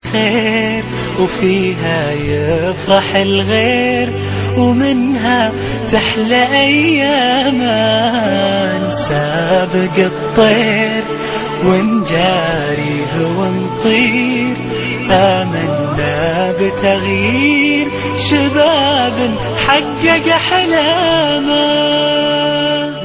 خير وفيها يفرح الغير ومنها تحلى أياما نسابق الطير ونجاري هو نطير آمنا بتغيير شباب حقق أحلامه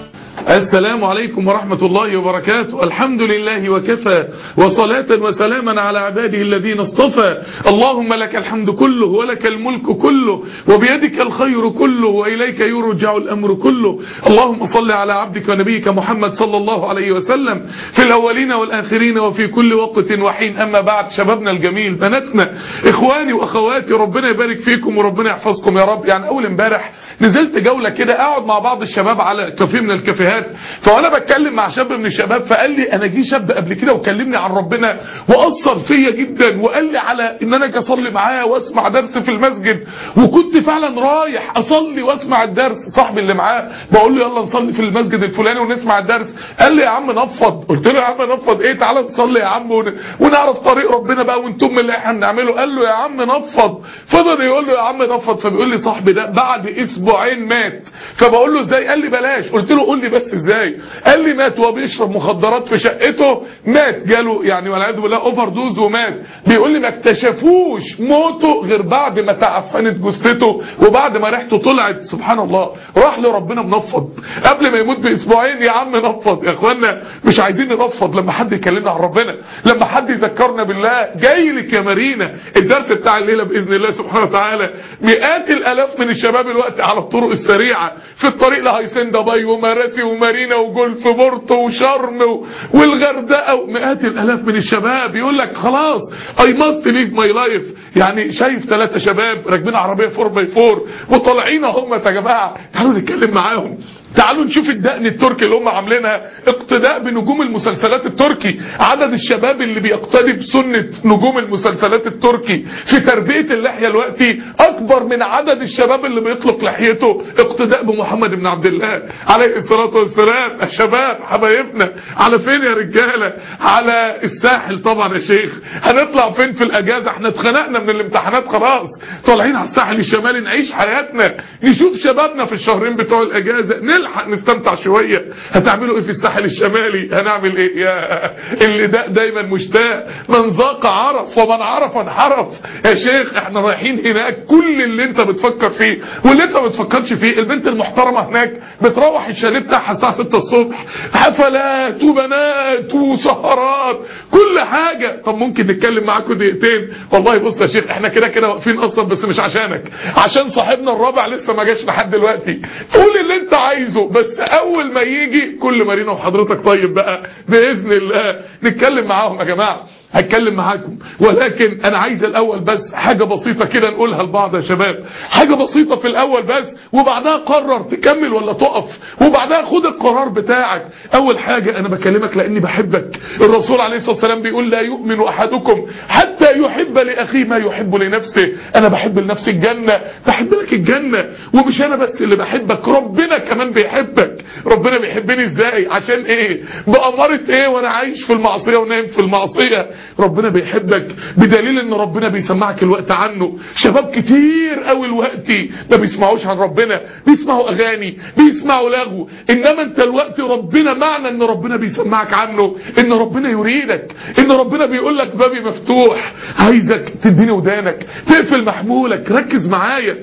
السلام عليكم ورحمة الله وبركاته الحمد لله وكفى وصلاة وسلاما على عباده الذين اصطفى اللهم لك الحمد كله ولك الملك كله وبيدك الخير كله وإليك يرجع الأمر كله اللهم صل على عبدك ونبيك محمد صلى الله عليه وسلم في الأولين والآخرين وفي كل وقت وحين أما بعد شبابنا الجميل بناتنا إخواني وأخواتي ربنا يبارك فيكم وربنا يحفظكم يا رب يعني أول امبارح نزلت جولة كده أقعد مع بعض الشباب على كافيه من الكافيهات فوانا بتكلم مع شاب من الشباب فقال لي انا جه شاب قبل كده وكلمني عن ربنا واثر فيا جدا وقال لي على ان انا اجي اصلي معاه واسمع درس في المسجد وكنت فعلا رايح اصلي واسمع الدرس صاحبي اللي معاه بقول له يلا نصلي في المسجد الفلاني ونسمع الدرس قال لي يا عم نفض قلت له يا عم نفض ايه تعالى نصلي يا عم ون... ونعرف طريق ربنا بقى ونتم اللي احنا بنعمله قال له يا عم نفض فضل يقول له يا عم نفض فبيقول لي صاحبي ده بعد اسبوعين مات فبقول له ازاي قال لي بلاش قلت له قول لي بس ازاي قال لي مات وهو بيشرب مخدرات في شقته مات جاله يعني والعياذ بالله اوفر دوز ومات بيقول لي ما اكتشفوش موته غير بعد ما تعفنت جثته وبعد ما ريحته طلعت سبحان الله راح لربنا منفض قبل ما يموت باسبوعين يا عم نفض يا اخوانا مش عايزين ننفض لما حد يكلمنا عن ربنا لما حد يذكرنا بالله جاي لك يا مارينا الدرس بتاع الليله باذن الله سبحانه وتعالى مئات الالاف من الشباب الوقت على الطرق السريعه في الطريق لهيسندا باي ومراسي ومارينا وجولف بورتو وشرم والغردقه ومئات الالاف من الشباب يقول لك خلاص اي ماست ليف ماي لايف يعني شايف ثلاثه شباب راكبين عربيه 4 باي 4 وطالعين هم يا جماعه تعالوا نتكلم معاهم تعالوا نشوف الدقن التركي اللي هم عاملينها اقتداء بنجوم المسلسلات التركي عدد الشباب اللي بيقتدي بسنة نجوم المسلسلات التركي في تربية اللحية الوقتي اكبر من عدد الشباب اللي بيطلق لحيته اقتداء بمحمد بن عبد الله عليه الصلاة والسلام يا شباب حبايبنا على فين يا رجالة على الساحل طبعا يا شيخ هنطلع فين في الاجازة احنا اتخنقنا من الامتحانات خلاص طالعين على الساحل الشمالي نعيش حياتنا نشوف شبابنا في الشهرين بتوع الاجازة نلحق نستمتع شوية هتعملوا ايه في الساحل الشمالي هنعمل ايه يا اللي ده دايما مشتاق من ذاق عرف ومن عرف انحرف يا شيخ احنا رايحين هناك كل اللي انت بتفكر فيه واللي انت ما بتفكرش فيه البنت المحترمة هناك بتروح الشاليه بتاعها الساعة 6 الصبح حفلات وبنات وسهرات كل حاجة طب ممكن نتكلم معاكم دقيقتين والله بص يا شيخ احنا كده كده واقفين اصلا بس مش عشانك عشان صاحبنا الرابع لسه ما جاش لحد دلوقتي قول اللي انت عايزه بس اول ما يجي كل مارينا وحضرتك طيب بقى باذن الله نتكلم معاهم يا جماعه هتكلم معاكم ولكن انا عايز الاول بس حاجة بسيطة كده نقولها لبعض يا شباب حاجة بسيطة في الاول بس وبعدها قرر تكمل ولا تقف وبعدها خد القرار بتاعك اول حاجة انا بكلمك لاني بحبك الرسول عليه الصلاة والسلام بيقول لا يؤمن احدكم حتى يحب لاخيه ما يحب لنفسه انا بحب لنفسي الجنة بحب لك الجنة ومش انا بس اللي بحبك ربنا كمان بيحبك ربنا بيحبني ازاي عشان ايه بأمارة ايه وانا عايش في المعصية ونايم في المعصية ربنا بيحبك بدليل ان ربنا بيسمعك الوقت عنه شباب كتير قوي الوقت ما بيسمعوش عن ربنا بيسمعوا اغاني بيسمعوا لغو انما انت الوقت ربنا معنى ان ربنا بيسمعك عنه ان ربنا يريدك ان ربنا بيقول لك بابي مفتوح عايزك تديني ودانك تقفل محمولك ركز معايا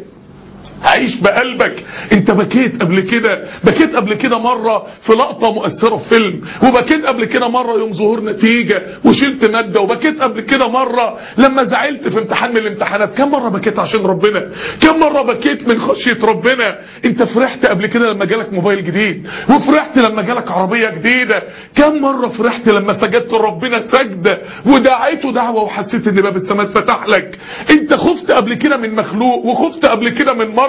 عيش بقلبك انت بكيت قبل كده بكيت قبل كده مرة في لقطة مؤثرة في فيلم وبكيت قبل كده مرة يوم ظهور نتيجة وشلت مادة وبكيت قبل كده مرة لما زعلت في امتحان من الامتحانات كم مرة بكيت عشان ربنا كم مرة بكيت من خشية ربنا انت فرحت قبل كده لما جالك موبايل جديد وفرحت لما جالك عربية جديدة كم مرة فرحت لما سجدت ربنا سجدة ودعيته دعوة وحسيت ان باب السماء فتح لك انت خفت قبل كده من مخلوق وخفت قبل كده من مرض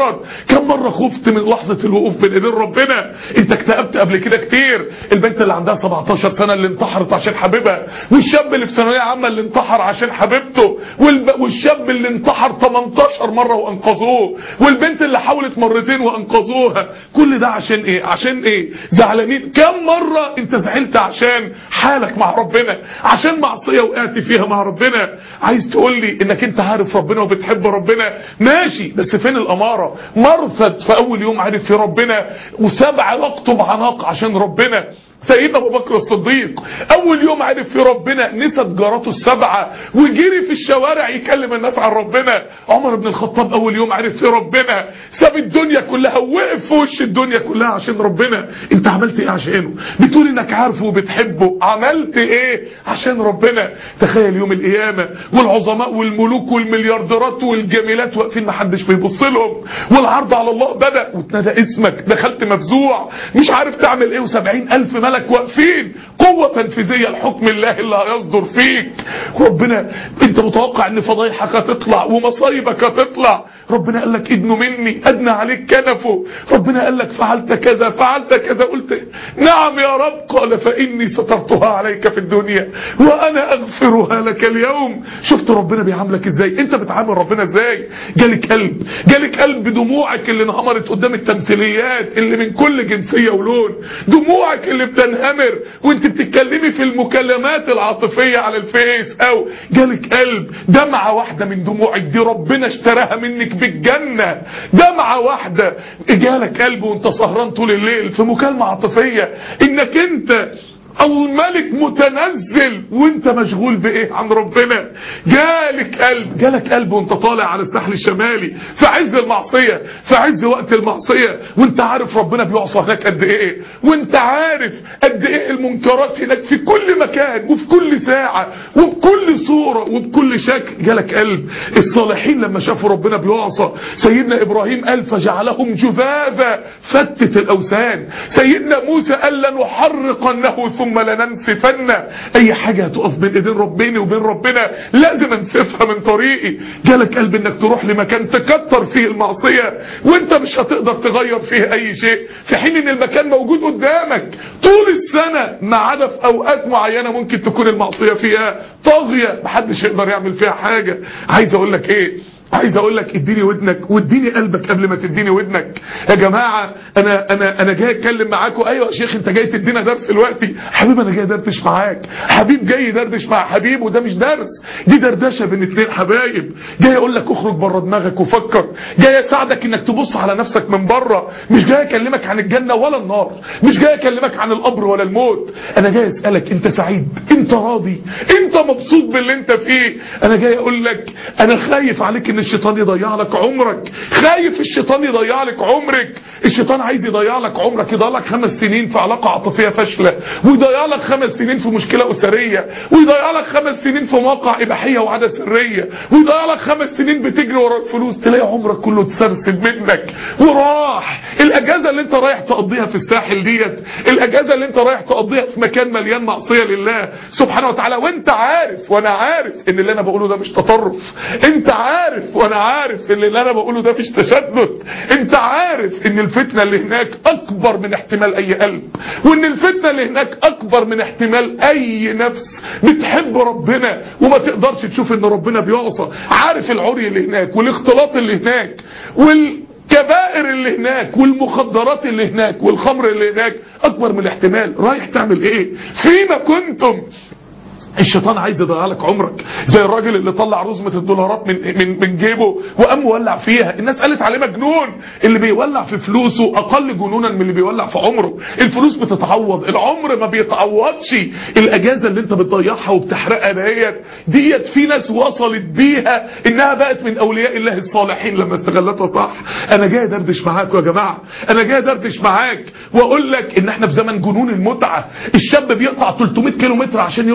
المرض كم مرة خفت من لحظة الوقوف بين ايدين ربنا انت اكتئبت قبل كده كتير البنت اللي عندها 17 سنة اللي انتحرت عشان حبيبها والشاب اللي في ثانوية عامة اللي انتحر عشان حبيبته والب... والشاب اللي انتحر 18 مرة وانقذوه والبنت اللي حاولت مرتين وانقذوها كل ده عشان ايه عشان ايه زعلانين كم مرة انت زعلت عشان حالك مع ربنا عشان معصية وقعت فيها مع ربنا عايز تقول لي انك انت عارف ربنا وبتحب ربنا ماشي بس فين الامارة مرثد في اول يوم عرف في ربنا وسبع لقطه بعناق عشان ربنا سيدنا ابو بكر الصديق اول يوم عرف في ربنا نسد جاراته السبعه وجري في الشوارع يكلم الناس عن ربنا عمر بن الخطاب اول يوم عرف في ربنا ساب الدنيا كلها ووقف في وش الدنيا كلها عشان ربنا انت عملت ايه عشانه بتقول انك عارفه وبتحبه عملت ايه عشان ربنا تخيل يوم القيامه والعظماء والملوك والمليارديرات والجميلات واقفين محدش بيبص لهم والعرض على الله بدا واتنادى اسمك دخلت مفزوع مش عارف تعمل ايه وسبعين الف ملك ملك واقفين قوة تنفيذية لحكم الله اللي هيصدر فيك ربنا انت متوقع ان فضايحك هتطلع ومصايبك هتطلع ربنا قال لك ادنوا مني ادنى عليك كنفه ربنا قال لك فعلت كذا فعلت كذا قلت نعم يا رب قال فاني سترتها عليك في الدنيا وانا اغفرها لك اليوم شفت ربنا بيعاملك ازاي انت بتعامل ربنا ازاي جالك قلب جالك قلب دموعك اللي انهمرت قدام التمثيليات اللي من كل جنسية ولون دموعك اللي بتنهمر وانت بتتكلمي في المكالمات العاطفية على الفيس او جالك قلب دمعة واحدة من دموعك دي ربنا اشتراها منك بالجنة دمعة واحدة جالك قلب وانت سهران طول الليل في مكالمة عاطفية انك انت الملك متنزل وانت مشغول بايه عن ربنا جالك قلب جالك قلب وانت طالع على الساحل الشمالي في عز المعصية في عز وقت المعصية وانت عارف ربنا بيعصى هناك قد ايه وانت عارف قد ايه المنكرات هناك في كل مكان وفي كل ساعة وبكل صورة وبكل شكل جالك قلب الصالحين لما شافوا ربنا بيعصى سيدنا ابراهيم قال فجعلهم جذاذا فتت الاوثان سيدنا موسى قال لنحرقنه ثم لننسفن اي حاجة هتقف بين ايدين ربنا وبين ربنا لازم انسفها من طريقي جالك قلب انك تروح لمكان تكتر فيه المعصية وانت مش هتقدر تغير فيه اي شيء في حين ان المكان موجود قدامك طول السنة ما عدا في اوقات معينة ممكن تكون المعصية فيها طاغية محدش يقدر يعمل فيها حاجة عايز اقول لك ايه عايز اقول لك اديني ودنك واديني قلبك قبل ما تديني ودنك يا جماعه انا انا انا جاي اتكلم معاكم ايوه يا شيخ انت جاي تدينا درس دلوقتي حبيبي انا جاي ادردش معاك حبيب جاي يدردش مع حبيب وده مش درس دي دردشه بين اتنين حبايب جاي اقول لك اخرج بره دماغك وفكر جاي اساعدك انك تبص على نفسك من بره مش جاي اكلمك عن الجنه ولا النار مش جاي اكلمك عن القبر ولا الموت انا جاي اسالك انت سعيد انت راضي انت مبسوط باللي انت فيه انا جاي اقول لك انا خايف عليك ان الشيطان يضيع لك عمرك خايف الشيطان يضيع لك عمرك الشيطان عايز يضيع لك عمرك يضيع لك خمس سنين في علاقة عاطفية فاشلة ويضيع لك خمس سنين في مشكلة أسرية ويضيع لك خمس سنين في مواقع إباحية وعادة سرية ويضيع لك خمس سنين بتجري ورا الفلوس تلاقي عمرك كله اتسرسب منك وراح الأجازة اللي انت رايح تقضيها في الساحل ديت الأجازة اللي انت رايح تقضيها في مكان مليان معصية لله سبحانه وتعالى وانت عارف وانا عارف ان اللي انا بقوله ده مش تطرف انت عارف وانا عارف ان اللي انا بقوله ده مش تشدد انت عارف ان الفتنة اللي هناك اكبر من احتمال اي قلب وان الفتنة اللي هناك اكبر من احتمال اي نفس بتحب ربنا وما تقدرش تشوف ان ربنا بيعصى عارف العري اللي هناك والاختلاط اللي هناك وال الكبائر اللي هناك والمخدرات اللي هناك والخمر اللي هناك اكبر من الاحتمال رايح تعمل ايه فيما كنتم الشيطان عايز يضيع لك عمرك زي الراجل اللي طلع رزمة الدولارات من من من جيبه وقام مولع فيها الناس قالت عليه مجنون اللي بيولع في فلوسه اقل جنونا من اللي بيولع في عمره الفلوس بتتعوض العمر ما بيتعوضش الاجازه اللي انت بتضيعها وبتحرقها ديت ديت في ناس وصلت بيها انها بقت من اولياء الله الصالحين لما استغلتها صح انا جاي دردش معاك يا جماعه انا جاي دردش معاك واقول لك ان احنا في زمن جنون المتعه الشاب بيقطع 300 كيلو متر عشان يوصل لمال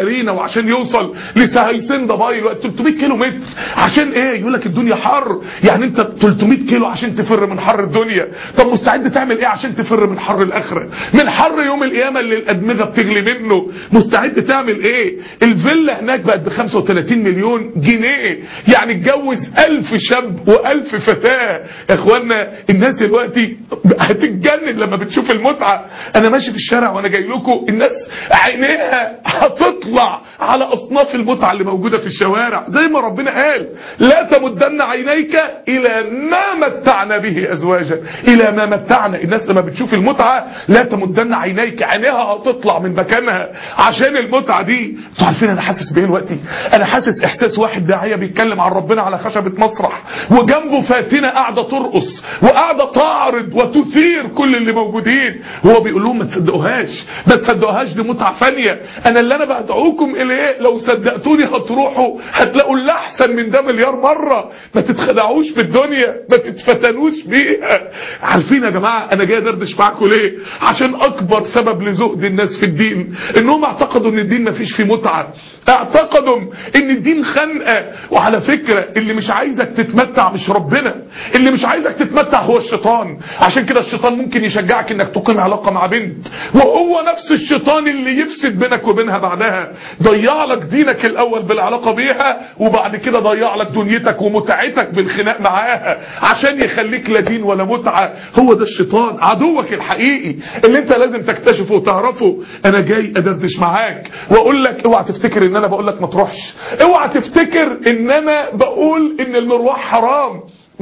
مارينا وعشان يوصل لسهيسين دبي الوقت 300 كيلو متر عشان ايه يقول لك الدنيا حر يعني انت 300 كيلو عشان تفر من حر الدنيا طب مستعد تعمل ايه عشان تفر من حر الاخره من حر يوم القيامه اللي الادمغه بتغلي منه مستعد تعمل ايه الفيلا هناك بقت ب 35 مليون جنيه يعني اتجوز 1000 شاب و1000 فتاه يا اخوانا الناس دلوقتي هتتجنن لما بتشوف المتعه انا ماشي في الشارع وانا جاي لكم الناس عينيها هتطلع على اصناف المتعه اللي موجوده في الشوارع زي ما ربنا قال لا تمدن عينيك الى ما متعنا به ازواجا الى ما متعنا الناس لما بتشوف المتعه لا تمدن عينيك عينيها هتطلع من مكانها عشان المتعه دي انتوا عارفين انا حاسس بايه دلوقتي انا حاسس احساس واحد داعيه بيتكلم عن ربنا على خشبه مسرح وجنبه فاتنه قاعده ترقص وقاعده تعرض وتثير كل اللي موجودين هو بيقول لهم ما تصدقوهاش ما تصدقوهاش دي متعه فانيه انا اللي انا بدعوكم اليه لو صدقتوني هتروحوا هتلاقوا اللي احسن من ده مليار مره ما تتخدعوش بالدنيا ما تتفتنوش بيها عارفين يا جماعه انا جاي ادردش معاكم ليه عشان اكبر سبب لزهد الناس في الدين انهم اعتقدوا ان الدين ما فيش فيه متعه اعتقدوا ان الدين خنقه وعلى فكره اللي مش عايزك تتمتع مش ربنا اللي مش عايزك تتمتع هو الشيطان عشان كده الشيطان ممكن يشجعك انك تقيم علاقه مع بنت وهو نفس الشيطان اللي يفسد بينك وبينها بعدها ضيع لك دينك الاول بالعلاقه بيها وبعد كده ضيع لك دنيتك ومتعتك بالخناق معاها عشان يخليك لا دين ولا متعه هو ده الشيطان عدوك الحقيقي اللي انت لازم تكتشفه وتعرفه انا جاي ادردش معاك واقول لك اوعى تفتكر ان انا بقول لك ما تروحش اوعى تفتكر ان انا بقول ان المروح حرام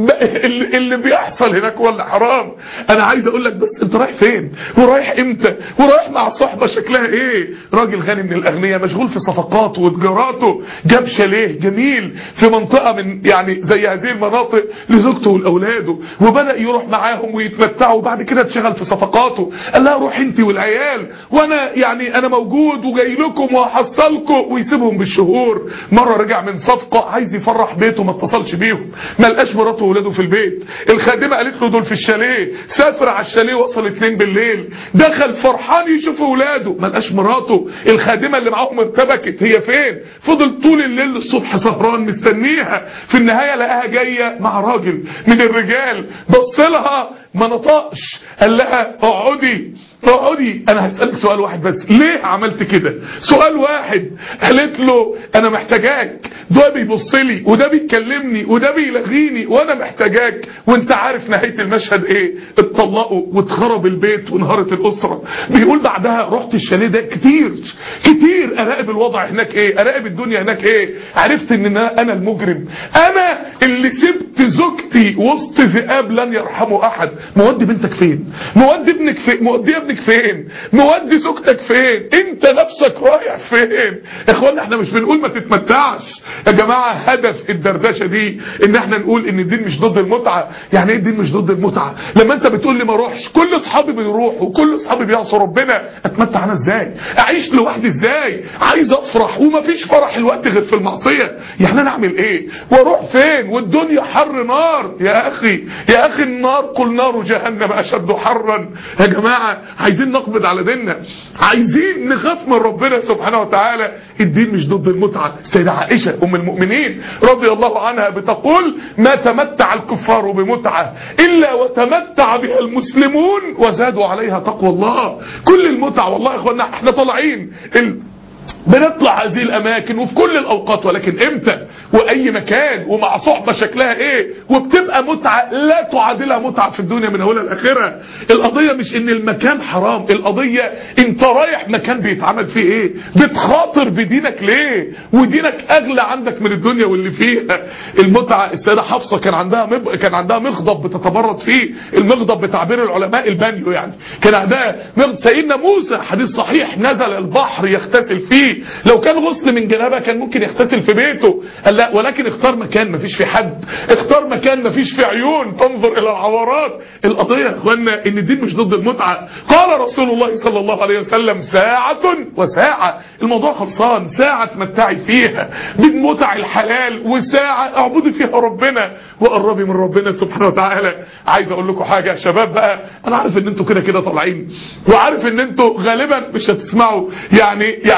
اللي بيحصل هناك ولا حرام انا عايز اقول لك بس انت رايح فين ورايح امتى ورايح مع صحبه شكلها ايه راجل غني من الاغنياء مشغول في صفقاته وتجاراته جاب شاليه جميل في منطقه من يعني زي هذه المناطق لزوجته ولاولاده وبدا يروح معاهم ويتمتعوا وبعد كده اتشغل في صفقاته قال لها روح انت والعيال وانا يعني انا موجود وجاي لكم وهحصلكم ويسيبهم بالشهور مره رجع من صفقه عايز يفرح بيته ما اتصلش بيهم ما لقاش مراته وولاده في البيت الخادمه قالت له دول في الشاليه سافر على الشاليه وصل اتنين بالليل دخل فرحان يشوف اولاده ما لقاش مراته الخادمه اللي معاهم ارتبكت هي فين فضل طول الليل للصبح سهران مستنيها في النهايه لقاها جايه مع راجل من الرجال بص لها ما نطقش قال لها اقعدي اقعدي انا هسألك سؤال واحد بس ليه عملت كده سؤال واحد قالت له انا محتاجاك ده بيبص لي وده بيكلمني وده بيلغيني وانا محتاجاك وانت عارف نهاية المشهد ايه اتطلقوا واتخرب البيت وانهارت الاسرة بيقول بعدها رحت الشاليه ده كتير كتير اراقب الوضع هناك ايه اراقب الدنيا هناك ايه عرفت ان انا المجرم انا اللي سبت زوجتي وسط ذئاب لن يرحمه احد مودي بنتك فين مودي ابنك فين مودي ابنك فين مودي زوجتك فين انت نفسك رايح فين اخوانا احنا مش بنقول ما تتمتعش يا جماعة هدف الدردشة دي ان احنا نقول ان الدين مش ضد المتعة يعني ايه الدين مش ضد المتعة لما انت بتقول لي ما اروحش كل اصحابي بيروحوا وكل اصحابي بيعصوا ربنا اتمتع انا ازاي اعيش لوحدي ازاي عايز افرح ومفيش فرح الوقت غير في المعصية يعني انا اعمل ايه واروح فين والدنيا حر نار يا اخي يا اخي النار قل نار جهنم اشد حرا يا جماعة عايزين نقبض على ديننا عايزين نخاف من ربنا سبحانه وتعالى الدين مش ضد المتعة سيدة عائشة ام المؤمنين رضي الله عنها بتقول ما تمتع الكفار بمتعة الا وتمتع بها المسلمون وزادوا عليها تقوى الله كل المتعة والله يا اخوانا احنا طالعين ال... بنطلع هذه الاماكن وفي كل الاوقات ولكن امتى واي مكان ومع صحبه شكلها ايه وبتبقى متعه لا تعادلها متعه في الدنيا من اولها لاخرها القضيه مش ان المكان حرام القضيه انت رايح مكان بيتعمل فيه ايه بتخاطر بدينك ليه ودينك اغلى عندك من الدنيا واللي فيها المتعه السيده حفصه كان عندها مب... كان عندها مغضب بتتبرد فيه المغضب بتعبير العلماء البانيو يعني كان عندها مغضب سيدنا موسى حديث صحيح نزل البحر يغتسل فيه لو كان غسل من جنابه كان ممكن يغتسل في بيته قال لا ولكن اختار مكان مفيش فيه حد اختار مكان مفيش فيه عيون تنظر الى العورات القضيه يا اخوانا ان الدين مش ضد المتعه قال رسول الله صلى الله عليه وسلم ساعه وساعه الموضوع خلصان ساعه تمتعي فيها بالمتع الحلال وساعه اعبدي فيها ربنا وقربي من ربنا سبحانه وتعالى عايز اقول لكم حاجه يا شباب بقى انا عارف ان انتوا كده كده طالعين وعارف ان انتوا غالبا مش هتسمعوا يعني يعني مهما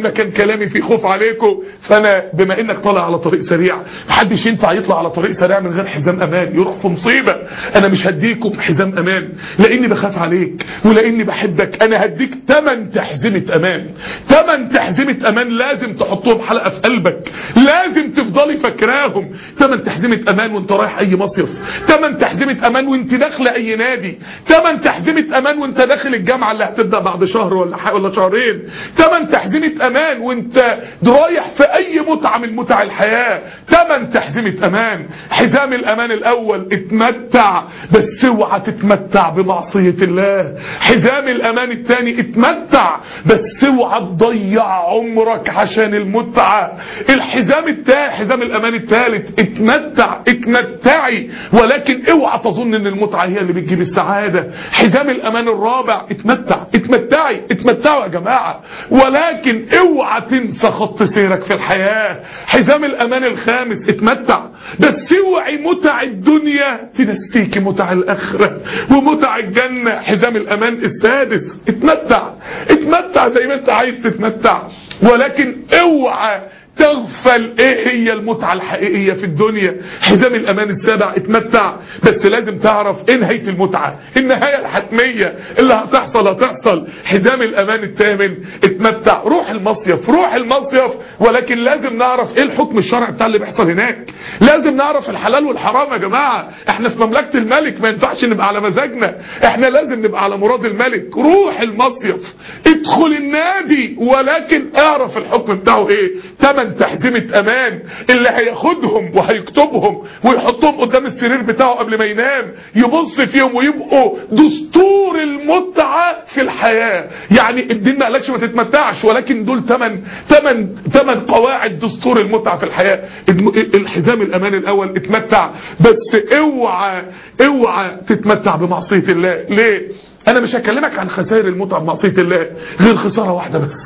ما كان كلامي فيه خوف عليكم فانا بما انك طالع على طريق سريع محدش ينفع يطلع على طريق سريع من غير حزام امان يروح في مصيبه انا مش هديكم حزام امان لاني بخاف عليك ولاني بحبك انا هديك تمن تحزمه امان تمن تحزمه امان لازم تحطهم حلقه في قلبك لازم تفضلي فاكراهم تمن تحزمه امان وانت رايح اي مصيف تمن تحزمه امان وانت داخله اي نادي تمن تحزمه امان وانت داخل الجامعه اللي هتبدا بعد شهر ولا ح- ولا شهرين تمن تحزمه امان وانت رايح في اي متعه من متع الحياه تمن تحزمه امان حزام الامان الاول اتمتع بس اوعى تتمتع بمعصيه الله حزام الامان الثاني اتمتع بس اوعى تضيع عمرك عشان المتعه الحزام الثالث حزام الامان الثالث اتمتع اتمتعي ولكن اوعى تظن ان المتعه هي اللي بتجيب السعاده حزام الامان الرابع اتمتع اتمتعي اتمتعوا يا جماعه ولكن اوعى تنسى خط سيرك في الحياه حزام الامان الخامس اتمتع بس اوعي متع الدنيا تنسيكي متع الاخره ومتع الجنه حزام الامان السادس اتمتع اتمتع زي ما انت عايز تتمتع ولكن اوعى تغفل ايه هي المتعة الحقيقية في الدنيا حزام الامان السابع اتمتع بس لازم تعرف ايه نهاية المتعة النهاية الحتمية اللي هتحصل هتحصل حزام الامان الثامن اتمتع روح المصيف روح المصيف ولكن لازم نعرف ايه الحكم الشرعي بتاع اللي بيحصل هناك لازم نعرف الحلال والحرام يا جماعة احنا في مملكة الملك ما ينفعش نبقى على مزاجنا احنا لازم نبقى على مراد الملك روح المصيف ادخل النادي ولكن اعرف الحكم بتاعه ايه تمن تحزمة امان اللي هياخدهم وهيكتبهم ويحطهم قدام السرير بتاعه قبل ما ينام يبص فيهم ويبقوا دستور المتعة في الحياة يعني الدين ما قالكش ما تتمتعش ولكن دول تمن تمن تمن قواعد دستور المتعة في الحياة الم- الحزام الامان الاول اتمتع بس اوعى اوعى تتمتع بمعصية الله ليه انا مش هكلمك عن خسائر المتعه بمعصيه الله غير خساره واحده بس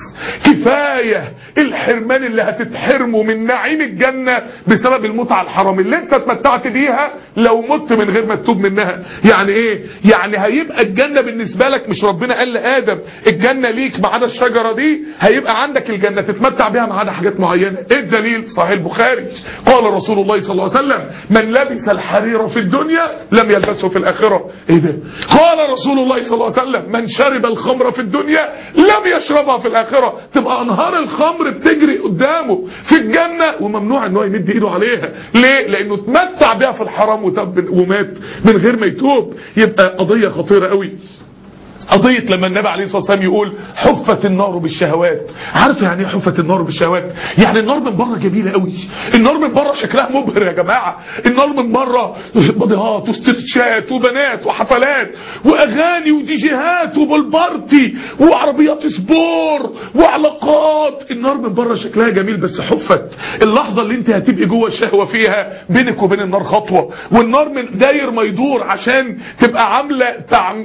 كفايه الحرمان اللي هتتحرموا من نعيم الجنه بسبب المتعه الحرام اللي انت اتمتعت بيها لو مت من غير ما تتوب منها يعني ايه يعني هيبقى الجنه بالنسبه لك مش ربنا قال لادم الجنه ليك ما عدا الشجره دي هيبقى عندك الجنه تتمتع بيها ما عدا حاجات معينه ايه الدليل صحيح البخاري قال رسول الله صلى الله عليه وسلم من لبس الحرير في الدنيا لم يلبسه في الاخره ايه ده قال رسول الله صلى الله عليه وسلم من شرب الخمر في الدنيا لم يشربها في الاخره تبقى انهار الخمر بتجري قدامه في الجنه وممنوع ان هو يمد ايده عليها ليه لانه اتمتع بيها في الحرام وتب ومات من غير ما يتوب يبقى قضيه خطيره قوي قضية لما النبي عليه الصلاة والسلام يقول حفت النار بالشهوات عارف يعني ايه حفت النار بالشهوات يعني النار من بره جميلة قوي النار من بره شكلها مبهر يا جماعة النار من بره بديهات واسترتشات وبنات وحفلات واغاني وديجيهات وبالبارتي وعربيات سبور وعلاقات النار من بره شكلها جميل بس حفت اللحظة اللي انت هتبقي جوه الشهوة فيها بينك وبين النار خطوة والنار من داير ما يدور عشان تبقى عاملة تعم...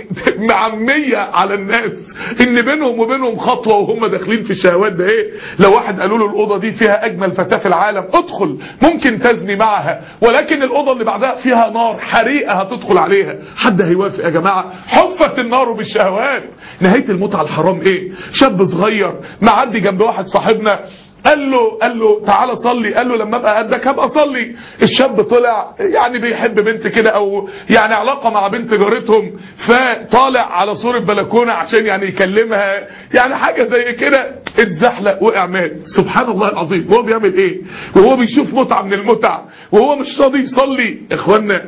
معمية على الناس ان بينهم وبينهم خطوة وهم داخلين في الشهوات ده ايه لو واحد قالوا له الأوضة دي فيها أجمل فتاة في العالم ادخل ممكن تزني معها ولكن الأوضة اللي بعدها فيها نار حريقة هتدخل عليها حد هيوافق يا جماعة حفت النار بالشهوات نهاية المتعة الحرام ايه شاب صغير معدي جنب واحد صاحبنا قال له قال له تعالى صلي قال له لما ابقى قدك هبقى اصلي الشاب طلع يعني بيحب بنت كده او يعني علاقه مع بنت جارتهم فطالع على سور البلكونه عشان يعني يكلمها يعني حاجه زي كده اتزحلق وقع مات سبحان الله العظيم وهو بيعمل ايه وهو بيشوف متعه من المتع وهو مش راضي يصلي اخوانا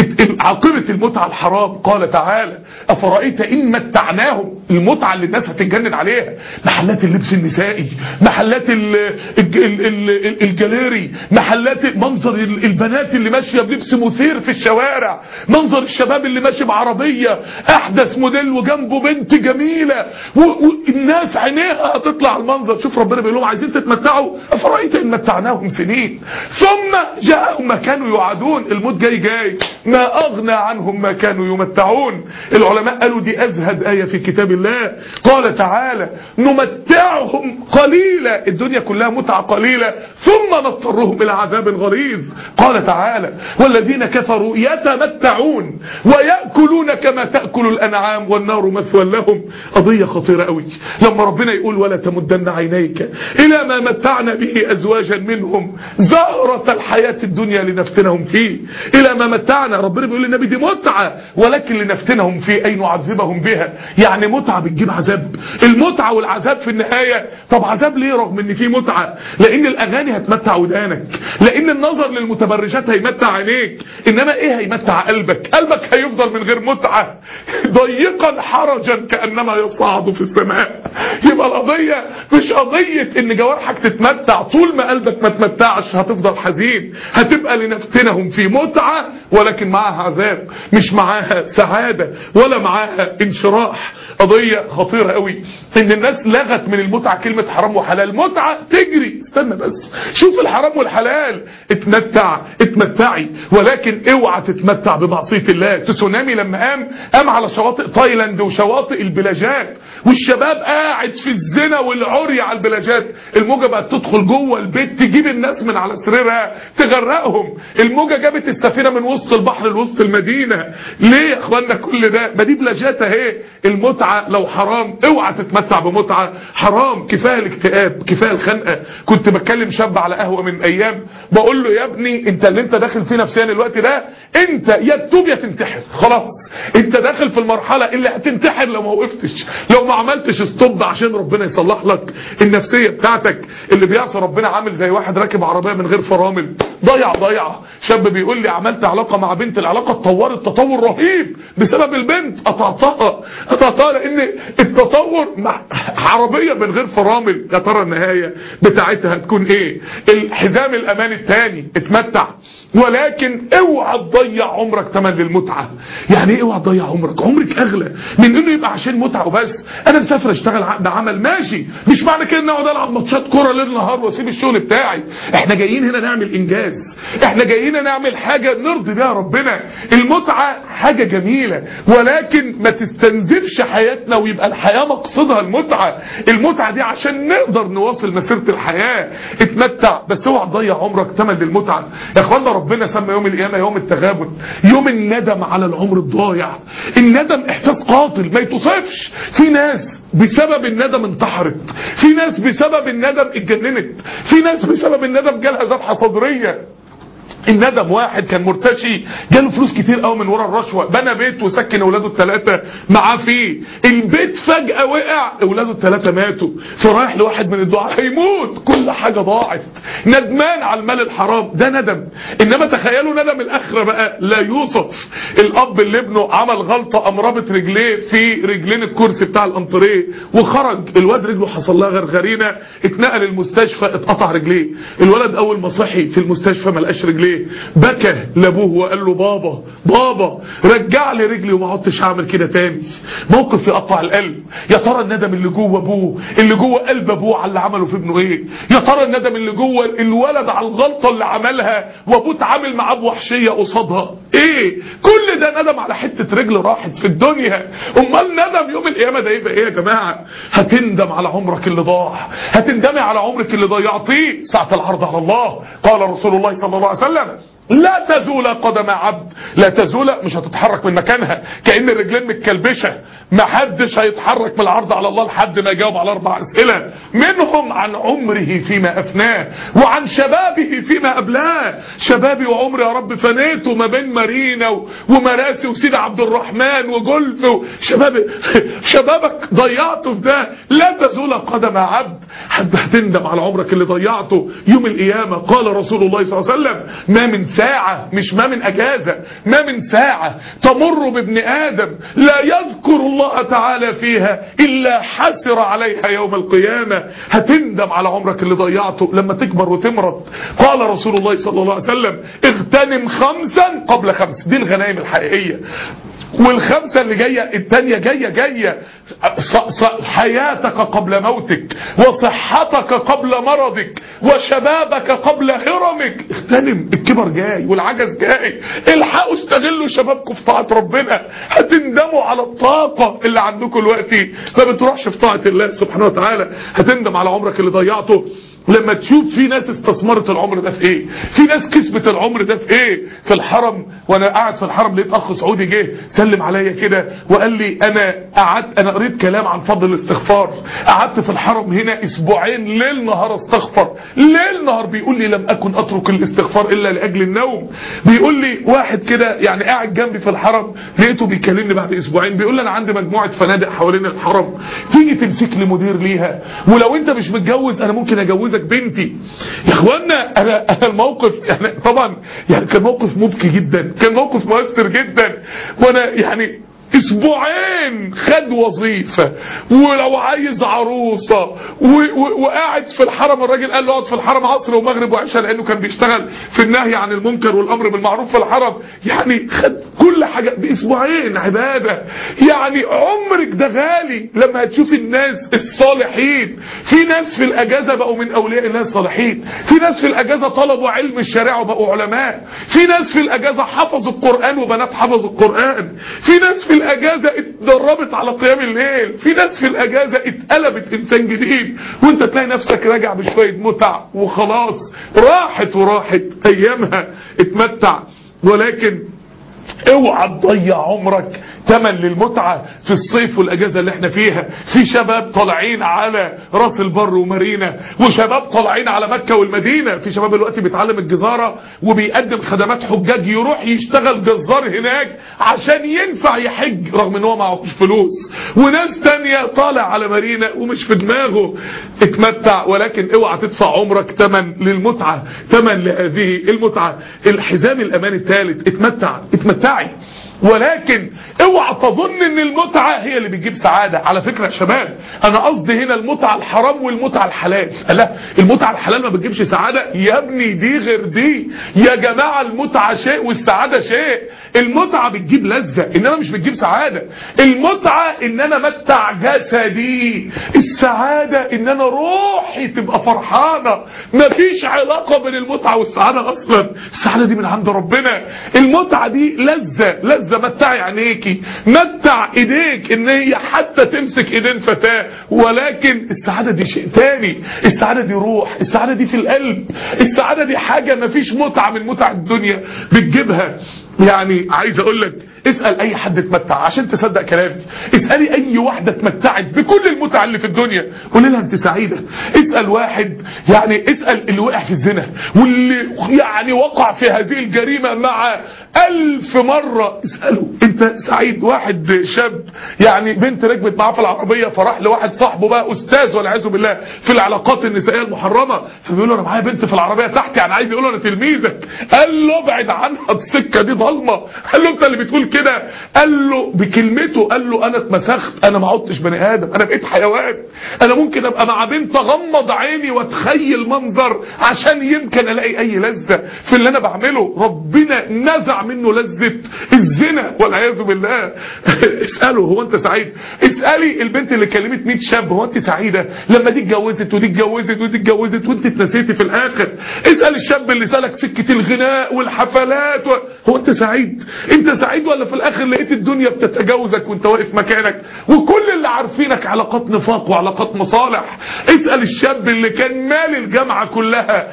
عاقبه المتعه الحرام قال تعالى افرايت ان متعناهم المتعه اللي الناس هتتجنن عليها محلات اللبس النسائي محلات ال ال ال ال الجاليري محلات منظر البنات اللي ماشيه بلبس مثير في الشوارع منظر الشباب اللي ماشي بعربيه احدث موديل وجنبه بنت جميله والناس عينيها هتطلع على المنظر شوف ربنا بيقول لهم عايزين تتمتعوا افرايت ان متعناهم سنين ثم جاءهم ما كانوا يوعدون الموت جاي جاي ما أغنى عنهم ما كانوا يمتعون العلماء قالوا دي أزهد آية في كتاب الله قال تعالى نمتعهم قليلا الدنيا كلها متعة قليلة ثم نضطرهم إلى عذاب غليظ قال تعالى والذين كفروا يتمتعون ويأكلون كما تأكل الأنعام والنار مثوى لهم قضية خطيرة قوي لما ربنا يقول ولا تمدن عينيك إلى ما متعنا به أزواجا منهم زهرة الحياة الدنيا لنفتنهم فيه إلى ما متعنا ربنا بيقول للنبي دي متعة ولكن لنفتنهم فيه أي نعذبهم بها يعني متعة بتجيب عذاب المتعة والعذاب في النهاية طب عذاب ليه رغم ان في متعة لان الاغاني هتمتع ودانك لان النظر للمتبرجات هيمتع عينيك انما ايه هيمتع قلبك قلبك هيفضل من غير متعة ضيقا حرجا كأنما يصعد في السماء يبقى القضية مش قضية ان جوارحك تتمتع طول ما قلبك ما تمتعش هتفضل حزين هتبقى لنفتنهم في متعة ولكن معاها عذاب مش معاها سعادة ولا معاها انشراح قضية خطيرة قوي ان الناس لغت من المتعة كلمة حرام وحلال متعة تجري استنى بس شوف الحرام والحلال اتمتع اتمتعي ولكن اوعى تتمتع بمعصية الله تسونامي لما قام قام على شواطئ تايلاند وشواطئ البلاجات والشباب قاعد في الزنا والعري على البلاجات الموجة بقت تدخل جوه البيت تجيب الناس من على سريرها تغرقهم الموجة جابت السفينة من وسط البحر لوسط المدينة ليه يا اخوانا كل ده ما دي بلاجات اهي المتعة لو حرام اوعى تتمتع بمتعة حرام كفاية الاكتئاب كفاية الخنقة كنت بتكلم شاب على قهوة من ايام بقول له يا ابني انت اللي انت داخل فيه نفسيا الوقت ده انت يا تتوب يا تنتحر خلاص انت داخل في المرحلة اللي هتنتحر لو ما وقفتش لو ما عملتش ستوب عشان ربنا يصلح لك النفسية بتاعتك اللي بيعصي ربنا عامل زي واحد راكب عربية من غير فرامل ضيع ضيع شاب بيقول لي عملت علاقة مع بنت العلاقة اتطورت تطور رهيب بسبب البنت قطعتها قطعتها لان التطور مع عربية من غير فرامل يا ترى النهاية بتاعتها هتكون ايه الحزام الامان التاني اتمتع ولكن اوعى تضيع عمرك تمن للمتعة يعني ايه اوعى تضيع عمرك عمرك اغلى من انه يبقى عشان متعة وبس انا مسافر اشتغل عقد عمل ماشي مش معنى كده ان اقعد العب ماتشات كوره ليل نهار واسيب الشغل بتاعي احنا جايين هنا نعمل انجاز احنا جايين نعمل حاجة نرضي بيها ربنا المتعة حاجة جميلة ولكن ما تستنزفش حياتنا ويبقى الحياة مقصدها المتعة المتعة دي عشان نقدر نواصل مسيرة الحياة اتمتع بس اوعى تضيع عمرك تمن للمتعة يا اخوانا ربنا سمى يوم القيامة يوم التغابن يوم الندم على العمر الضايع الندم احساس قاتل ما يتوصفش في ناس بسبب الندم انتحرت في ناس بسبب الندم اتجننت في ناس بسبب الندم جالها ذبحة صدرية الندم واحد كان مرتشي جاله فلوس كتير قوي من ورا الرشوه بنى بيت وسكن اولاده الثلاثه معاه فيه البيت فجاه وقع اولاده الثلاثه ماتوا فرايح لواحد من الدعاء هيموت كل حاجه ضاعت ندمان على المال الحرام ده ندم انما تخيلوا ندم الاخره بقى لا يوصف الاب اللي ابنه عمل غلطه قام رابط رجليه في رجلين الكرسي بتاع الانتريه وخرج الواد رجله حصل لها غرغرينه اتنقل المستشفى اتقطع رجليه الولد اول ما صحي في المستشفى ما لقاش رجليه بكى لابوه وقال له بابا بابا رجع لي رجلي وما عدتش هعمل كده تاني موقف يقطع القلب يا ترى الندم اللي جوه ابوه اللي جوه قلب ابوه على اللي عمله في ابنه ايه يا ترى الندم اللي جوه الولد على الغلطه اللي عملها وابوه اتعامل معاه بوحشيه قصادها ايه كل ده ندم على حته رجل راحت في الدنيا امال ندم يوم القيامه ده يبقى ايه يا جماعه هتندم على عمرك اللي ضاع هتندمي على عمرك اللي ضيعتيه ساعه العرض على الله قال رسول الله صلى الله عليه وسلم لا تزول قدم عبد لا تزول مش هتتحرك من مكانها كأن الرجلين متكلبشة ما حدش هيتحرك من العرض على الله لحد ما يجاوب على اربع اسئلة منهم عن عمره فيما افناه وعن شبابه فيما ابلاه شبابي وعمري يا رب فنيته ما بين مارينا ومراسي وسيدي عبد الرحمن وجولف شبابي شبابك ضيعته في ده لا تزول قدم عبد حد هتندم على عمرك اللي ضيعته يوم القيامة قال رسول الله صلى الله عليه وسلم ما من ساعة مش ما من أجازة ما من ساعة تمر بابن آدم لا يذكر الله تعالى فيها إلا حسر عليها يوم القيامة هتندم على عمرك اللي ضيعته لما تكبر وتمرض قال رسول الله صلى الله عليه وسلم اغتنم خمسا قبل خمس دي الغنائم الحقيقية والخمسة اللي جاية التانية جاية جاية ص- ص- حياتك قبل موتك وصحتك قبل مرضك وشبابك قبل هرمك اغتنم الكبر جاي والعجز جاي الحقوا استغلوا شبابكم في طاعة ربنا هتندموا على الطاقة اللي عندكم دلوقتي ما بتروحش في طاعة الله سبحانه وتعالى هتندم على عمرك اللي ضيعته لما تشوف في ناس استثمرت العمر ده في ايه في ناس كسبت العمر ده في ايه في الحرم وانا قاعد في الحرم لقيت اخ سعودي جه سلم عليا كده وقال لي انا قعدت انا قريت كلام عن فضل الاستغفار قعدت في الحرم هنا اسبوعين ليل نهار استغفر ليل نهار بيقول لي لم اكن اترك الاستغفار الا لاجل النوم بيقول لي واحد كده يعني قاعد جنبي في الحرم لقيته بيكلمني بعد اسبوعين بيقول لي انا عندي مجموعه فنادق حوالين الحرم تيجي تمسك لي مدير ليها ولو انت مش متجوز انا ممكن اجوزك بنتي يا اخوانا انا انا الموقف يعني طبعا يعني كان موقف مبكي جدا كان موقف مؤثر جدا وانا يعني اسبوعين خد وظيفة ولو عايز عروسة و- و- وقاعد في الحرم الراجل قال له اقعد في الحرم عصر ومغرب وعشاء لانه كان بيشتغل في النهي عن المنكر والامر بالمعروف في الحرم يعني خد كل حاجة باسبوعين عبادة يعني عمرك ده غالي لما هتشوف الناس الصالحين في ناس في الاجازة بقوا من اولياء الله الصالحين في ناس في الاجازة طلبوا علم الشريعة وبقوا علماء في ناس في الاجازة حفظوا القرآن وبنات حفظوا القرآن في ناس في الاجازة اتدربت على قيام الليل في ناس في الاجازة اتقلبت انسان جديد وانت تلاقي نفسك راجع بشوية متع وخلاص راحت وراحت ايامها اتمتع ولكن اوعى تضيع عمرك تمن للمتعة في الصيف والاجازة اللي احنا فيها في شباب طالعين على راس البر ومارينا وشباب طالعين على مكة والمدينة في شباب دلوقتي بيتعلم الجزارة وبيقدم خدمات حجاج يروح يشتغل جزار هناك عشان ينفع يحج رغم ان هو معهوش فلوس وناس تانية طالع على مارينا ومش في دماغه اتمتع ولكن اوعى تدفع عمرك تمن للمتعة تمن لهذه المتعة الحزام الامان الثالث اتمتع اتمتعي ولكن اوعى تظن ان المتعة هي اللي بتجيب سعادة على فكرة يا شباب انا قصدي هنا المتعة الحرام والمتعة الحلال لا المتعة الحلال ما بتجيبش سعادة يا ابني دي غير دي يا جماعة المتعة شيء والسعادة شيء المتعة بتجيب لذة انما مش بتجيب سعادة المتعة ان انا متع جسدي السعادة ان انا روحي تبقى فرحانة مفيش علاقة بين المتعة والسعادة اصلا السعادة دي من عند ربنا المتعة دي لذة لذة متعي عينيكي متع ايديك ان هي حتى تمسك ايدين فتاة ولكن السعادة دي شيء تاني السعادة دي روح السعادة دي في القلب السعادة دي حاجة مفيش متعة من متع الدنيا بتجيبها يعني عايز اقول لك اسأل اي حد اتمتع عشان تصدق كلامي اسألي اي واحدة اتمتعت بكل المتع اللي في الدنيا قولي لها انت سعيدة اسأل واحد يعني اسأل اللي وقع في الزنا واللي يعني وقع في هذه الجريمة مع الف مرة اسأله انت سعيد واحد شاب يعني بنت ركبت معاه في العربية فراح لواحد صاحبه بقى استاذ والعياذ بالله في العلاقات النسائية المحرمة فبيقول له انا معايا بنت في العربية تحت يعني عايز يقول له انا تلميذك قال له ابعد عنها السكة دي ضلمة قال له انت اللي بتقول كده قال له بكلمته قال له انا اتمسخت انا ما عدتش بني ادم انا بقيت حيوان انا ممكن ابقى مع بنت اغمض عيني واتخيل منظر عشان يمكن الاقي اي لذة في اللي انا بعمله ربنا نزع منه لذة الزنا والعياذ بالله اسأله هو انت سعيد اسألي البنت اللي كلمت 100 شاب هو انت سعيدة لما دي اتجوزت ودي اتجوزت ودي اتجوزت وانت اتنسيتي في الاخر اسأل الشاب اللي سالك سكة الغناء والحفلات و... هو انت سعيد انت سعيد ولا في الاخر لقيت الدنيا بتتجاوزك وانت واقف مكانك وكل اللي عارفينك علاقات نفاق وعلاقات مصالح اسأل الشاب اللي كان مال الجامعة كلها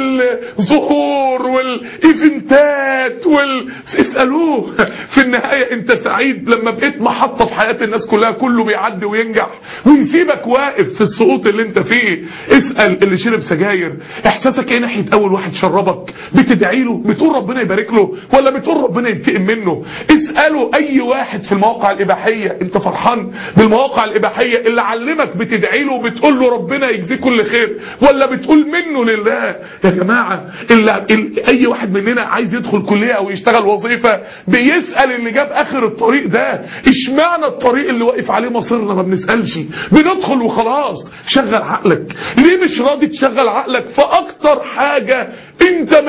بالظهور والايفنتات وال... اسألوه في النهاية انت سعيد لما بقيت محطة في حياة الناس كلها كله بيعدي وينجح ويسيبك واقف في السقوط اللي انت فيه اسأل اللي شرب سجاير احساسك ايه ناحية اول واحد شربك بتدعي له بتقول ربنا يبارك له ولا بتقول ربنا ينتقم منه اسأله اي واحد في المواقع الاباحية انت فرحان بالمواقع الاباحية اللي علمك بتدعي له وبتقول له ربنا يجزيه كل خير ولا بتقول منه لله يا جماعة اللي ال- اي واحد مننا عايز يدخل كلية او يشتغل وظيفة بيسأل اللي جاب اخر الطريق ده اشمعنى الطريق اللي واقف عليه مصيرنا ما بنسألش بندخل وخلاص شغل عقلك ليه مش راضي تشغل عقلك في اكتر حاجة انت محتاج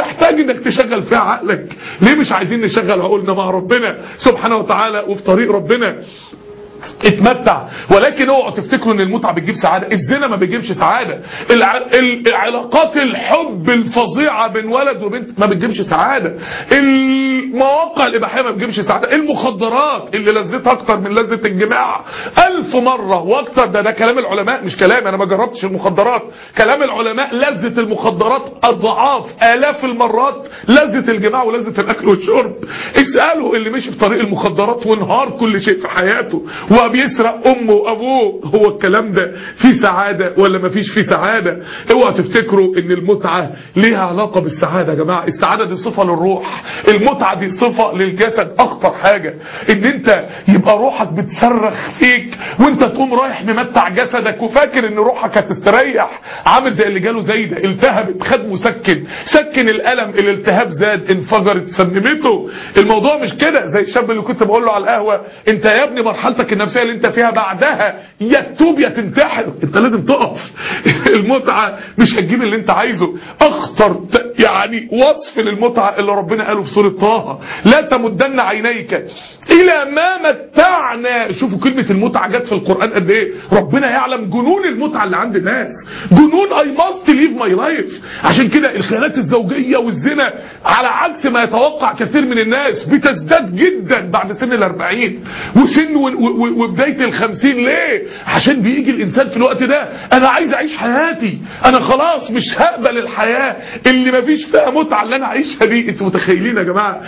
انك تشغل فيها عقلك ليه مش عايزين نشغل عقولنا مع ربنا سبحانه وتعالى وفي طريق ربنا اتمتع ولكن اوعوا تفتكروا ان المتعه بتجيب سعاده الزنا ما بيجيبش سعاده الع... العلاقات الحب الفظيعه بين ولد وبنت ما بتجيبش سعاده المواقع الاباحيه ما بتجيبش سعاده المخدرات اللي لذتها اكتر من لذه الجماع ألف مره واكتر ده ده كلام العلماء مش كلام انا ما جربتش المخدرات كلام العلماء لذه المخدرات اضعاف الاف المرات لذه الجماع ولذه الاكل والشرب اسالوا اللي مشي في طريق المخدرات وانهار كل شيء في حياته وبيسرق امه وابوه هو الكلام ده فيه سعاده ولا ما فيش فيه سعاده اوعوا تفتكروا ان المتعه ليها علاقه بالسعاده يا جماعه السعاده دي صفه للروح المتعه دي صفه للجسد اخطر حاجه ان انت يبقى روحك بتصرخ فيك وانت تقوم رايح ممتع جسدك وفاكر ان روحك هتستريح عامل زي اللي جاله زايده التهبت خد مسكن سكن الالم الالتهاب زاد انفجرت سممته الموضوع مش كده زي الشاب اللي كنت بقول له على القهوه انت يا ابني مرحلتك النفسيه اللي انت فيها بعدها يا تتوب يا تنتحر انت لازم تقف المتعه مش هتجيب اللي انت عايزه اخطر يعني وصف للمتعه اللي ربنا قاله في سوره طه لا تمدن عينيك الى ما متعنا شوفوا كلمه المتعه جت في القران قد ايه ربنا يعلم جنون المتعه اللي عند الناس جنون اي ماست ليف ماي لايف عشان كده الخيانات الزوجيه والزنا على عكس ما يتوقع كثير من الناس بتزداد جدا بعد سن الأربعين وسن وبداية الخمسين ليه عشان بيجي الإنسان في الوقت ده أنا عايز أعيش حياتي أنا خلاص مش هقبل الحياة اللي مفيش فيها متعة اللي أنا أعيشها دي أنتوا متخيلين يا جماعة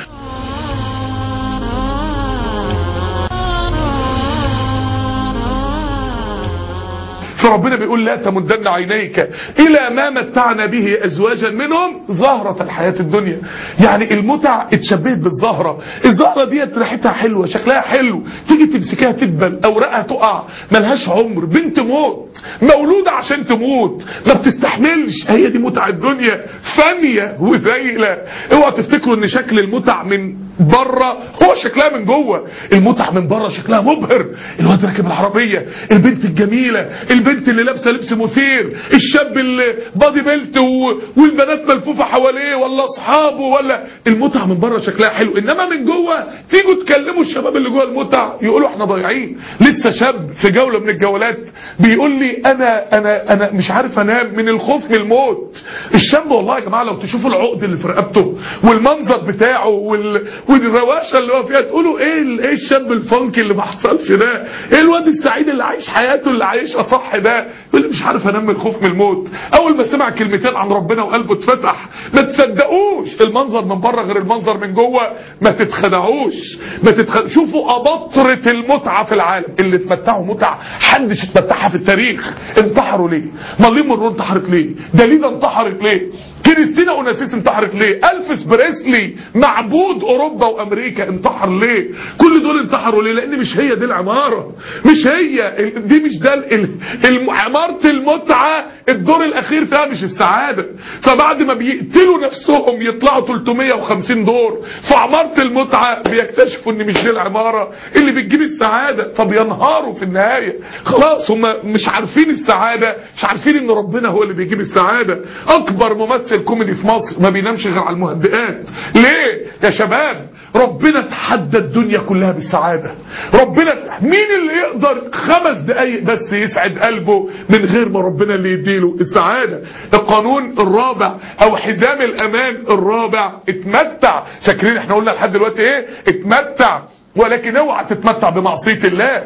فربنا بيقول لا تمدن عينيك إلى ما متعنا به أزواجا منهم زهرة الحياة الدنيا يعني المتع اتشبهت بالزهرة الزهرة ديت ريحتها حلوة شكلها حلو تيجي تمسكها تدبل أوراقها تقع ملهاش عمر بنت موت مولودة عشان تموت ما بتستحملش هي دي متع الدنيا فانية وزايلة اوعى تفتكروا ان شكل المتع من بره هو شكلها من جوه المتع من بره شكلها مبهر الواد راكب العربيه البنت الجميله البنت اللي لابسه لبس مثير الشاب اللي بادي بيلت و... والبنات ملفوفه حواليه ولا اصحابه ولا المتع من بره شكلها حلو انما من جوه تيجوا تكلموا الشباب اللي جوه المتع يقولوا احنا ضايعين لسه شاب في جوله من الجولات بيقول لي انا انا انا مش عارف انام من الخوف من الموت الشاب والله يا جماعه لو تشوفوا العقد اللي في رقبته والمنظر بتاعه وال والروشه اللي هو فيها تقولوا ايه ال- ايه الشاب الفانكي اللي ما حصلش ده ايه الواد السعيد اللي عايش حياته اللي عايشها صح ده يقول لي مش عارف انام من الخوف من الموت اول ما سمع كلمتين عن ربنا وقلبه اتفتح ما تصدقوش المنظر من بره غير المنظر من جوه ما تتخدعوش ما تتخ... شوفوا ابطره المتعه في العالم اللي اتمتعوا متعه حدش اتمتعها في التاريخ انتحروا ليه مارلين مونرو انتحرت ليه داليدا انتحرت ليه كريستينا اوناسيس انتحرت ليه الفيس بريسلي معبود اوروبا وامريكا انتحر ليه كل دول انتحروا ليه لان مش هي دي العماره مش هي ال- دي مش ده ال- ال- عماره المتعه الدور الاخير فيها مش السعاده فبعد ما بيقتلوا نفسهم يطلعوا 350 دور في عماره المتعه بيكتشفوا ان مش دي العماره اللي بتجيب السعاده فبينهاروا في النهايه خلاص هم مش عارفين السعاده مش عارفين ان ربنا هو اللي بيجيب السعاده اكبر ممثل كوميدي في مصر ما بينامش غير على المهدئات ليه يا شباب ربنا تحدى الدنيا كلها بالسعاده ربنا مين اللي يقدر خمس دقايق بس يسعد قلبه من غير ما ربنا اللي يديله السعاده القانون الرابع او حزام الامان الرابع اتمتع فاكرين احنا قلنا لحد دلوقتي ايه اتمتع ولكن اوعى تتمتع بمعصيه الله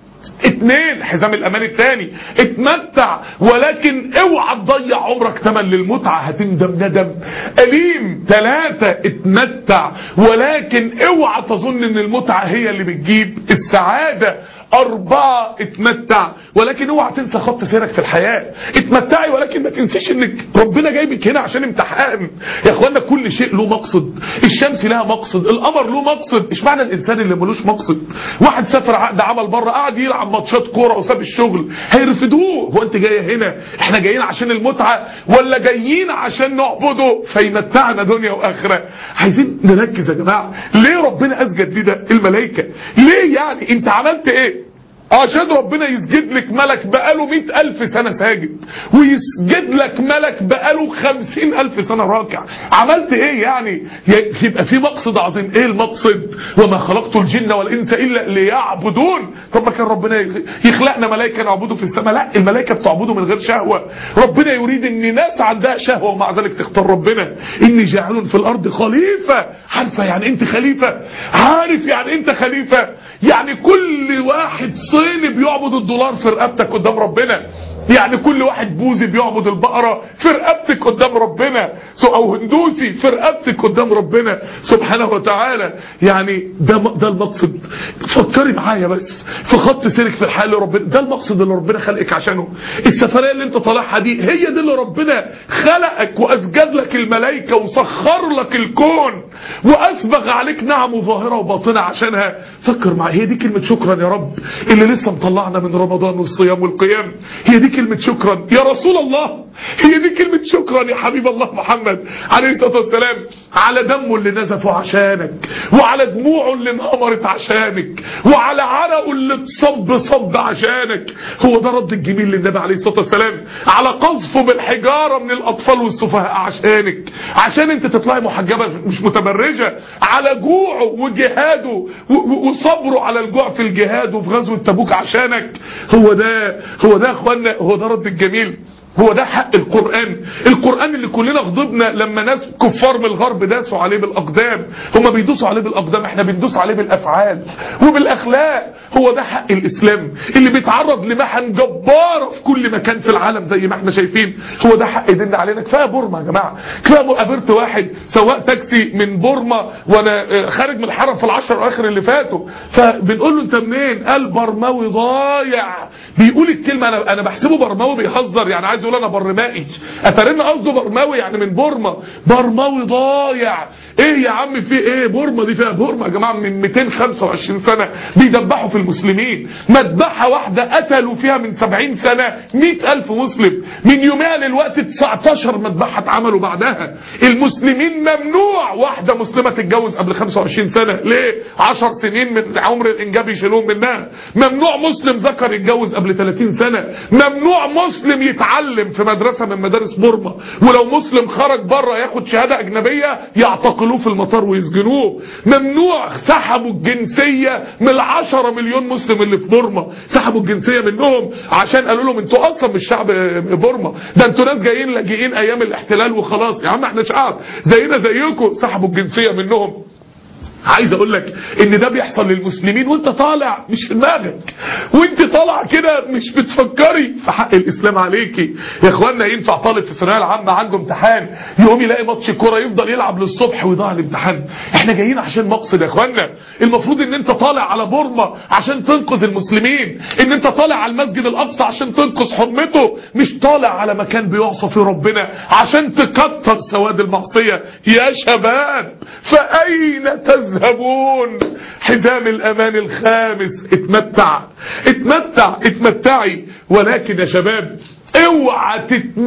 اتنين حزام الامان التاني اتمتع ولكن اوعى تضيع عمرك تمن للمتعة هتندم ندم أليم تلاتة اتمتع ولكن اوعى تظن ان المتعة هي اللي بتجيب السعادة أربعة اتمتع ولكن اوعى تنسى خط سيرك في الحياة اتمتعي ولكن ما تنسيش انك ربنا جايبك هنا عشان امتحان يا اخوانا كل شيء له مقصد الشمس لها مقصد القمر له مقصد مش معنى الانسان اللي ملوش مقصد واحد سافر عقد عمل بره قعد يلعب ماتشات كوره وساب الشغل هيرفدوه هو انت جايه هنا احنا جايين عشان المتعه ولا جايين عشان نعبده فيمتعنا دنيا واخره عايزين نركز يا جماعه ليه ربنا اسجد لنا الملائكه ليه يعني انت عملت ايه عشان ربنا يسجد لك ملك بقاله مئة ألف سنة ساجد ويسجد لك ملك بقاله خمسين ألف سنة راكع عملت ايه يعني يبقى في مقصد عظيم ايه المقصد وما خلقت الجن والإنس إلا ليعبدون طب ما كان ربنا يخلقنا ملائكة نعبده في السماء لا الملائكة بتعبده من غير شهوة ربنا يريد ان ناس عندها شهوة ومع ذلك تختار ربنا اني جاعل في الأرض خليفة عارفة يعني انت خليفة عارف يعني انت خليفة يعني كل واحد صيني بيعبد الدولار في رقبتك قدام ربنا يعني كل واحد بوذي بيعبد البقرة في رقبتك قدام ربنا او هندوسي في رقبتك قدام ربنا سبحانه وتعالى يعني ده ده المقصد فكري معايا بس في خط سيرك في الحياه اللي ربنا ده المقصد اللي ربنا خلقك عشانه السفريه اللي انت طالعها دي هي دي اللي ربنا خلقك واسجد لك الملائكه وسخر لك الكون واسبغ عليك نعمه ظاهره وباطنه عشانها فكر معايا هي دي كلمه شكرا يا رب اللي لسه مطلعنا من رمضان والصيام والقيام هي دي كلمة شكرا يا رسول الله هي دي كلمة شكرا يا حبيب الله محمد عليه الصلاة والسلام على دمه اللي نزفه عشانك وعلى دموعه اللي انهمرت عشانك وعلى عرقه اللي اتصب صب عشانك هو ده رد الجميل للنبي عليه الصلاة والسلام على قذفه بالحجارة من الأطفال والسفهاء عشانك عشان انت تطلعي محجبة مش متبرجة على جوعه وجهاده وصبره على الجوع في الجهاد وفي غزوة تبوك عشانك هو ده هو ده يا اخوانا هو ده رد الجميل هو ده حق القرآن القرآن اللي كلنا غضبنا لما ناس كفار من الغرب داسوا عليه بالأقدام هما بيدوسوا عليه بالأقدام احنا بندوس عليه بالأفعال وبالأخلاق هو ده حق الإسلام اللي بيتعرض لمحن جبارة في كل مكان في العالم زي ما احنا شايفين هو ده حق ديننا علينا كفاية بورما يا جماعة كفاية قابلت واحد سواق تاكسي من بورما وانا خارج من الحرم في العشر الاخر اللي فاتوا فبنقول له انت منين قال برماوي ضايع بيقول الكلمة انا انا بحسبه برماوي بيهزر يعني عايز يقول انا برمائي اترن قصده برماوي يعني من بورما برماوي ضايع ايه يا عم في ايه بورما دي فيها بورما يا جماعه من 225 سنه بيدبحوا في المسلمين مذبحه واحده قتلوا فيها من 70 سنه 100000 مسلم من يومها للوقت 19 مذبحه اتعملوا بعدها المسلمين ممنوع واحده مسلمه تتجوز قبل 25 سنه ليه 10 سنين من عمر الانجاب يشيلوهم منها ممنوع مسلم ذكر يتجوز قبل 30 سنه ممنوع مسلم يتعلم في مدرسة من مدارس بورما ولو مسلم خرج بره ياخد شهادة اجنبية يعتقلوه في المطار ويسجنوه ممنوع سحبوا الجنسية من العشرة مليون مسلم اللي في بورما سحبوا الجنسية منهم عشان قالوا لهم انتوا اصلا مش شعب بورما ده انتوا ناس جايين لاجئين ايام الاحتلال وخلاص يا عم احنا شعب زينا زيكم سحبوا الجنسية منهم عايز اقول لك ان ده بيحصل للمسلمين وانت طالع مش في دماغك وانت طالع كده مش بتفكري في حق الاسلام عليكي يا اخوانا ينفع طالب في الثانويه العامه عنده امتحان يقوم يلاقي ماتش كوره يفضل يلعب للصبح ويضيع الامتحان احنا جايين عشان مقصد يا اخوانا المفروض ان انت طالع على بورما عشان تنقذ المسلمين ان انت طالع على المسجد الاقصى عشان تنقذ حرمته مش طالع على مكان بيعصى في ربنا عشان تكتر سواد المعصيه يا شباب فاين تذهب تذهبون حزام الامان الخامس اتمتع اتمتع اتمتعي ولكن يا شباب اوعى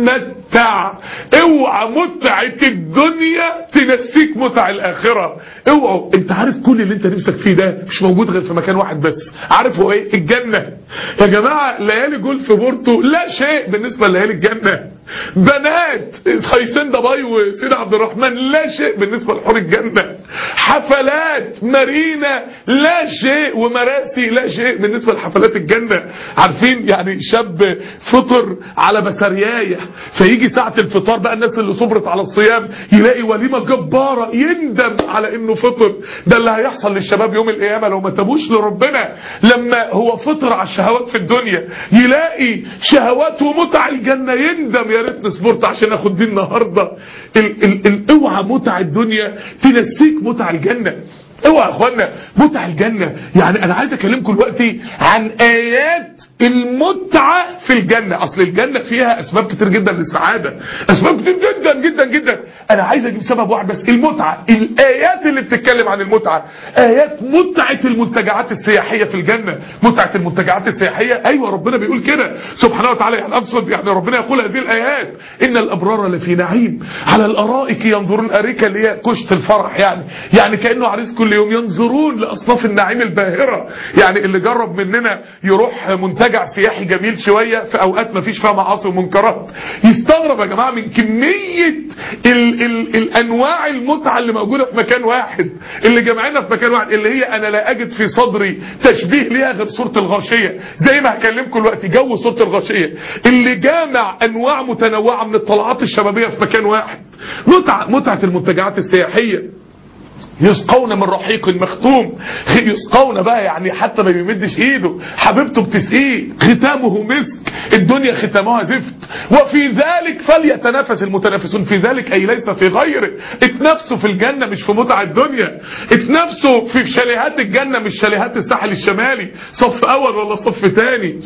تتمتع اوعى متعة الدنيا تنسيك متع الاخرة اوعى انت عارف كل اللي انت نفسك فيه ده مش موجود غير في مكان واحد بس عارف هو ايه الجنة يا جماعة ليالي جولف بورتو لا شيء بالنسبة لليالي الجنة بنات هيسن دبي وسيد عبد الرحمن لا شيء بالنسبة لحور الجنة حفلات مارينا لا شيء ومراسي لا شيء بالنسبة لحفلات الجنة عارفين يعني شاب فطر على بسرياية فيجي ساعة الفطار بقى الناس اللي صبرت على الصيام يلاقي وليمة جبارة يندم على انه فطر ده اللي هيحصل للشباب يوم القيامة لو ما تابوش لربنا لما هو فطر على الشهوات في الدنيا يلاقي شهوات ومتع الجنة يندم يا ريتني صبرت عشان اخد دي النهاردة ال ال ال اوعى متع الدنيا تنسيك متع الجنة اوعى يا اخوانا متع الجنة يعني انا عايز اكلمكم دلوقتي عن ايات المتعة في الجنة اصل الجنة فيها اسباب كتير جدا للسعادة اسباب كتير جدا جدا جدا انا عايز اجيب سبب واحد بس المتعة الايات اللي بتتكلم عن المتعة ايات متعة المنتجعات السياحية في الجنة متعة المنتجعات السياحية ايوه ربنا بيقول كده سبحانه وتعالى يعني اقصد يعني ربنا يقول هذه الايات ان الابرار لفي نعيم على الارائك ينظرون اريكة اللي هي كشت الفرح يعني يعني كانه عريس كل كل يوم ينظرون لاصناف النعيم الباهره يعني اللي جرب مننا يروح منتجع سياحي جميل شويه في اوقات ما فيش فيها معاصي ومنكرات يستغرب يا جماعه من كميه ال ال الانواع المتعه اللي موجوده في مكان واحد اللي جمعنا في مكان واحد اللي هي انا لا اجد في صدري تشبيه ليها غير صوره الغاشيه زي ما هكلمكم دلوقتي جو صوره الغاشيه اللي جامع انواع متنوعه من الطلعات الشبابيه في مكان واحد متعه متعه المنتجعات السياحيه يسقون من رحيق مختوم يسقون بقى يعني حتى ما بيمدش ايده حبيبته بتسقيه ختامه مسك الدنيا ختامها زفت وفي ذلك فليتنافس المتنافسون في ذلك اي ليس في غيره اتنافسوا في الجنه مش في متع الدنيا اتنافسوا في شاليهات الجنه مش شاليهات الساحل الشمالي صف اول ولا صف تاني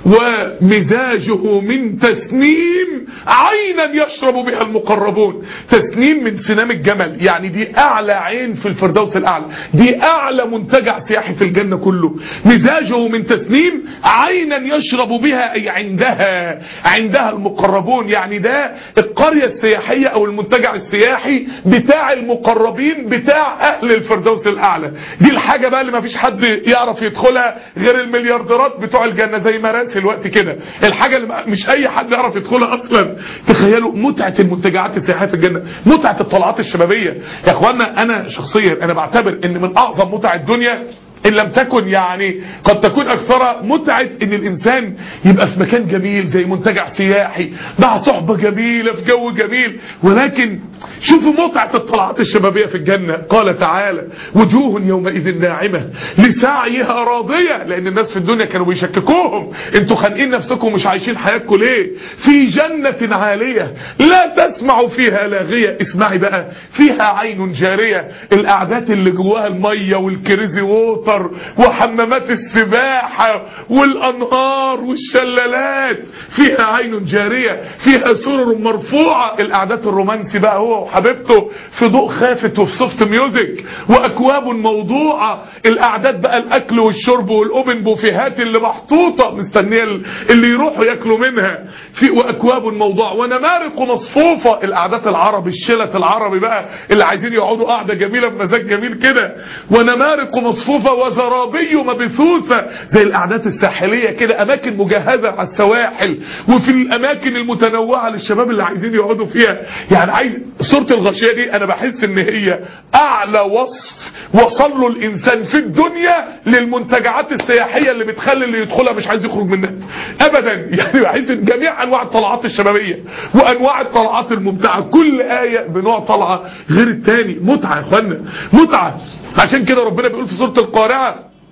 ومزاجه من تسنيم عينا يشرب بها المقربون تسنيم من سنام الجمل يعني دي اعلى عين في الفردوس الاعلى دي اعلى منتجع سياحي في الجنة كله مزاجه من تسنيم عينا يشرب بها اي عندها عندها المقربون يعني ده القرية السياحية او المنتجع السياحي بتاع المقربين بتاع اهل الفردوس الاعلى دي الحاجة بقى اللي ما فيش حد يعرف يدخلها غير المليارديرات بتوع الجنة زي مراسي الوقت كده الحاجة اللي مش اي حد يعرف يدخلها اصلا تخيلوا متعة المنتجعات السياحية في الجنة متعة الطلعات الشبابية يا اخوانا انا شخصيا انا بعتبر ان من اعظم متع الدنيا ان لم تكن يعني قد تكون اكثر متعة ان الانسان يبقى في مكان جميل زي منتجع سياحي مع صحبة جميلة في جو جميل ولكن شوفوا متعة الطلعات الشبابية في الجنة قال تعالى وجوه يومئذ ناعمة لسعيها راضية لان الناس في الدنيا كانوا بيشككوهم انتوا خانقين نفسكم مش عايشين حياتكم ليه في جنة عالية لا تسمع فيها لاغية اسمعي بقى فيها عين جارية القعدات اللي جواها المية والكريزي ووتر وحمامات السباحة والانهار والشلالات فيها عين جارية فيها سرر مرفوعة القعدات الرومانسي بقى هو وحبيبته في ضوء خافت وفي سوفت ميوزك واكواب موضوعة القعدات بقى الاكل والشرب والاوبن بوفيهات اللي محطوطة مستنية اللي يروحوا ياكلوا منها في واكواب موضوعة ونمارق مصفوفة القعدات العربي الشلت العربي بقى اللي عايزين يقعدوا قعدة جميلة بمزاج جميل كده ونمارق مصفوفة وزرابي مبثوثة زي القعدات الساحلية كده اماكن مجهزة على السواحل وفي الاماكن المتنوعة للشباب اللي عايزين يقعدوا فيها يعني عايز صورة الغاشية دي انا بحس ان هي اعلى وصف وصل له الانسان في الدنيا للمنتجعات السياحية اللي بتخلي اللي يدخلها مش عايز يخرج منها ابدا يعني بحس ان جميع انواع الطلعات الشبابية وانواع الطلعات الممتعة كل آية بنوع طلعة غير التاني متعة يا اخوانا متعة عشان كده ربنا بيقول في سورة القارعة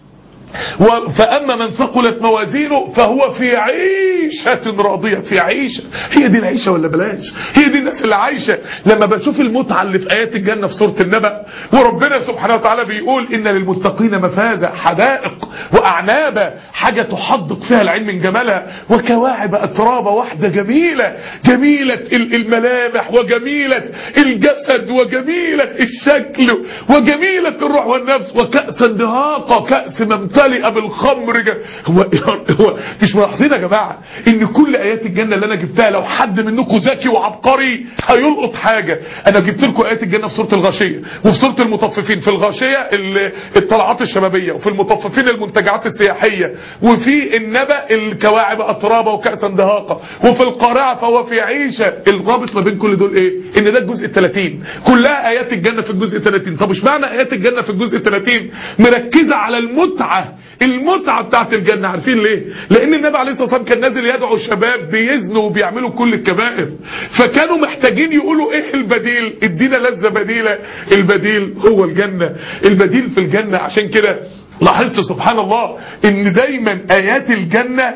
فأما من ثقلت موازينه فهو في عيشة راضية في عيشة هي دي العيشة ولا بلاش هي دي الناس اللي عايشة لما بشوف المتعة اللي في آيات الجنة في سورة النبأ وربنا سبحانه وتعالى بيقول إن للمتقين مفازة حدائق وأعنابة حاجة تحدق فيها العين من جمالها وكواعب أترابة واحدة جميلة جميلة الملامح وجميلة الجسد وجميلة الشكل وجميلة الروح والنفس وكأسا دهاقة كأس ممتلئ ممتلئه بالخمر جا. هو هو مش ملاحظين يا جماعه ان كل ايات الجنه اللي انا جبتها لو حد منكم ذكي وعبقري هيلقط حاجه انا جبت لكم ايات الجنه في سوره الغاشيه وفي سوره المطففين في الغاشيه الطلعات الشبابيه وفي المطففين المنتجعات السياحيه وفي النبأ الكواعب اترابه وكأسا دهاقه وفي القارعه فهو في عيشه الرابط ما بين كل دول ايه ان ده الجزء ال30 كلها ايات الجنه في الجزء ال30 طب اشمعنى ايات الجنه في الجزء ال30 مركزه على المتعه المتعة بتاعت الجنة عارفين ليه لان النبي عليه الصلاة والسلام كان نازل يدعو شباب بيزنوا وبيعملوا كل الكبائر فكانوا محتاجين يقولوا ايه البديل ادينا لذة بديلة البديل هو الجنة البديل في الجنة عشان كده لاحظت سبحان الله ان دايما ايات الجنة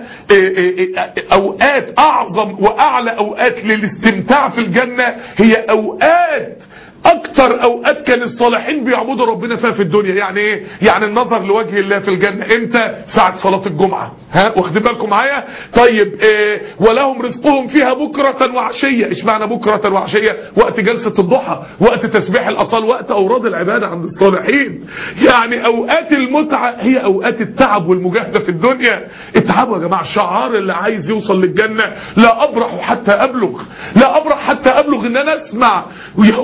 اوقات اعظم واعلى اوقات للاستمتاع في الجنة هي اوقات اكتر اوقات كان الصالحين بيعبدوا ربنا فيها في الدنيا يعني ايه يعني النظر لوجه الله في الجنة امتى ساعة صلاة الجمعة ها واخدين بالكم معايا طيب إيه ولهم رزقهم فيها بكرة وعشية ايش معنى بكرة وعشية وقت جلسة الضحى وقت تسبيح الاصال وقت اوراد العبادة عند الصالحين يعني اوقات المتعة هي اوقات التعب والمجاهدة في الدنيا اتعبوا يا جماعة الشعار اللي عايز يوصل للجنة لا ابرح حتى ابلغ لا ابرح حتى ابلغ ان انا اسمع ويوم نحشر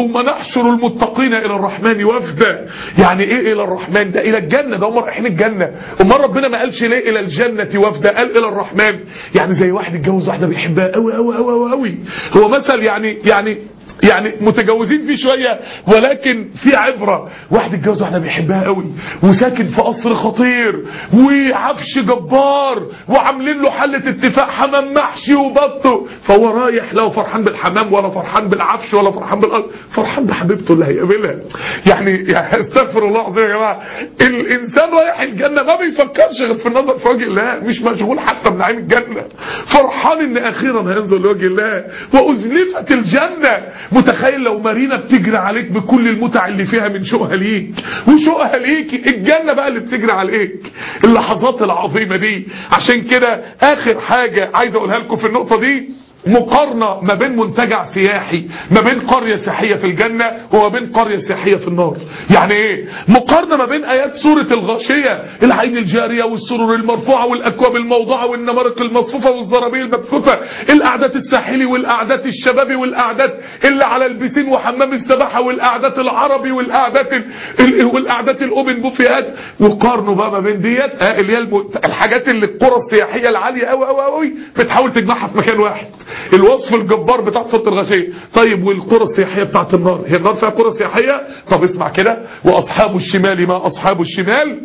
ونحشر المتقين الى الرحمن وفدا يعني ايه الى الرحمن ده الى الجنه ده هم رايحين الجنه امال ربنا ما قالش ليه الى الجنه وفدا قال الى الرحمن يعني زي واحد اتجوز واحده بيحبها قوي قوي قوي قوي هو مثل يعني يعني يعني متجوزين فيه شوية ولكن في عبرة واحد اتجوز واحدة بيحبها قوي وساكن في قصر خطير وعفش جبار وعاملين له حلة اتفاق حمام محشي وبطه فهو رايح لا فرحان بالحمام ولا فرحان بالعفش ولا فرحان بالقصر فرحان بحبيبته اللي هيقابلها يعني يعني استغفر الله العظيم يا جماعة الانسان رايح الجنة ما بيفكرش غير في النظر في وجه الله مش مشغول حتى بنعيم الجنة فرحان ان اخيرا هينزل لوجه الله وازلفت الجنة متخيل لو مارينا بتجري عليك بكل المتع اللي فيها من شوقها ليك وشوقها ليك الجنة بقى اللي بتجري عليك اللحظات العظيمة دي عشان كده اخر حاجة عايز اقولها لكم في النقطة دي مقارنة ما بين منتجع سياحي ما بين قرية سياحية في الجنة وما بين قرية سياحية في النار يعني ايه مقارنة ما بين ايات سورة الغاشية العين الجارية والسرور المرفوعة والاكواب الموضوعة والنمارق المصفوفة والزرابيل المكفوفة القعدات الساحلي والقعدات الشبابي والقعدات اللي على البسين وحمام السباحة والقعدات العربي والقعدات ال... والقعدات الاوبن بوفيهات وقارنوا بقى ما بين ديت آه اللي هي الم... الحاجات اللي القرى السياحية العالية قوي قوي قوي بتحاول تجمعها في مكان واحد الوصف الجبار بتاع صوت الغشية طيب والقرى السياحية بتاعت النار هي النار فيها قرى سياحية طب اسمع كده واصحاب الشمال ما اصحاب الشمال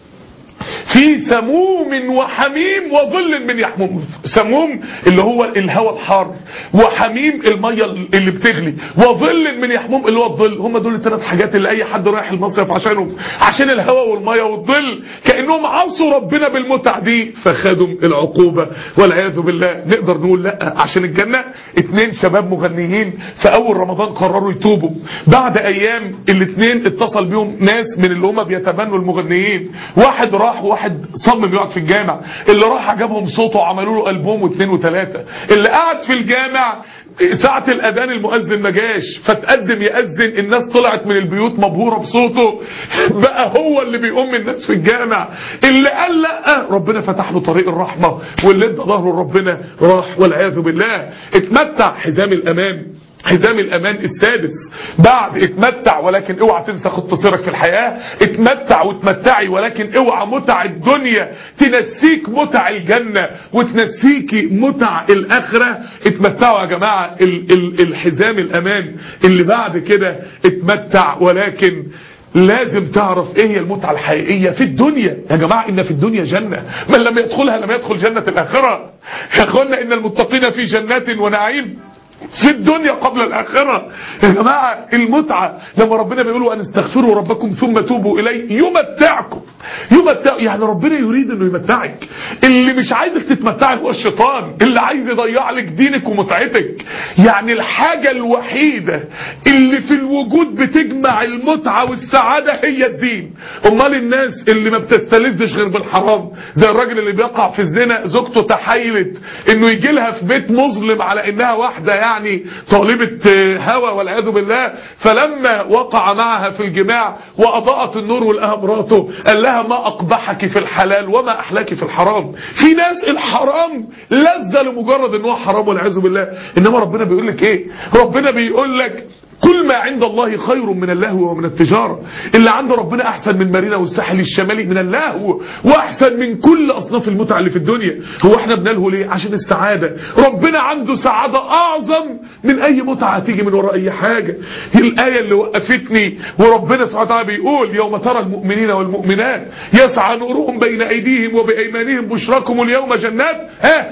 في سموم وحميم وظل من يحموم سموم اللي هو الهواء الحار وحميم المية اللي بتغلي وظل من يحموم اللي هو الظل هم دول الثلاث حاجات اللي اي حد رايح المصيف عشانهم عشان الهواء والمية والظل كأنهم عصوا ربنا بالمتع دي فخدوا العقوبة والعياذ بالله نقدر نقول لا عشان الجنة اتنين شباب مغنيين في اول رمضان قرروا يتوبوا بعد ايام الاتنين اتصل بيهم ناس من اللي هم بيتبنوا المغنيين واحد راح واحد صمم يقعد في الجامع اللي راح عجبهم صوته وعملوا له ألبوم واثنين وثلاثة اللي قعد في الجامع ساعة الأذان المؤذن ما جاش فتقدم يأذن الناس طلعت من البيوت مبهورة بصوته بقى هو اللي بيقوم الناس في الجامع اللي قال لا ربنا فتح له طريق الرحمة واللي ادى ظهره ربنا راح والعياذ بالله اتمتع حزام الأمان حزام الامان السادس بعد اتمتع ولكن اوعى تنسى خط سيرك في الحياة اتمتع وتمتعي ولكن اوعى متع الدنيا تنسيك متع الجنة وتنسيكي متع الاخرة اتمتعوا يا جماعة ال ال الحزام الامان اللي بعد كده اتمتع ولكن لازم تعرف ايه هي المتعة الحقيقية في الدنيا يا جماعة ان في الدنيا جنة من لم يدخلها لم يدخل جنة الاخرة يا اخوانا ان المتقين في جنات ونعيم في الدنيا قبل الآخرة يا جماعة المتعة لما ربنا بيقولوا أن استغفروا ربكم ثم توبوا إليه يمتعكم يمتع يعني ربنا يريد أنه يمتعك اللي مش عايزك تتمتعي هو الشيطان اللي عايز يضيع لك دينك ومتعتك يعني الحاجة الوحيدة اللي في الوجود بتجمع المتعة والسعادة هي الدين امال الناس اللي ما بتستلذش غير بالحرام زي الراجل اللي بيقع في الزنا زوجته تحايلت انه يجي لها في بيت مظلم على انها واحدة يعني طالبة هوى والعياذ بالله فلما وقع معها في الجماع وأضاءت النور ولقاها مراته قال لها ما أقبحك في الحلال وما أحلاك في الحرام في ناس الحرام لذة لمجرد ان هو حرام والعياذ بالله إنما ربنا بيقول لك إيه ربنا بيقول لك كل ما عند الله خير من اللهو ومن التجارة اللي عند ربنا أحسن من مارينا والساحل الشمالي من اللهو وأحسن من كل أصناف المتع اللي في الدنيا هو احنا بنلهو ليه عشان السعادة ربنا عنده سعادة أعظم من أي متعة تيجي من وراء أي حاجة هي الآية اللي وقفتني وربنا سبحانه وتعالى بيقول يوم ترى المؤمنين والمؤمنات يسعى نورهم بين أيديهم وبأيمانهم بشراكم اليوم جنات ها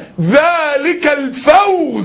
ذلك الفوز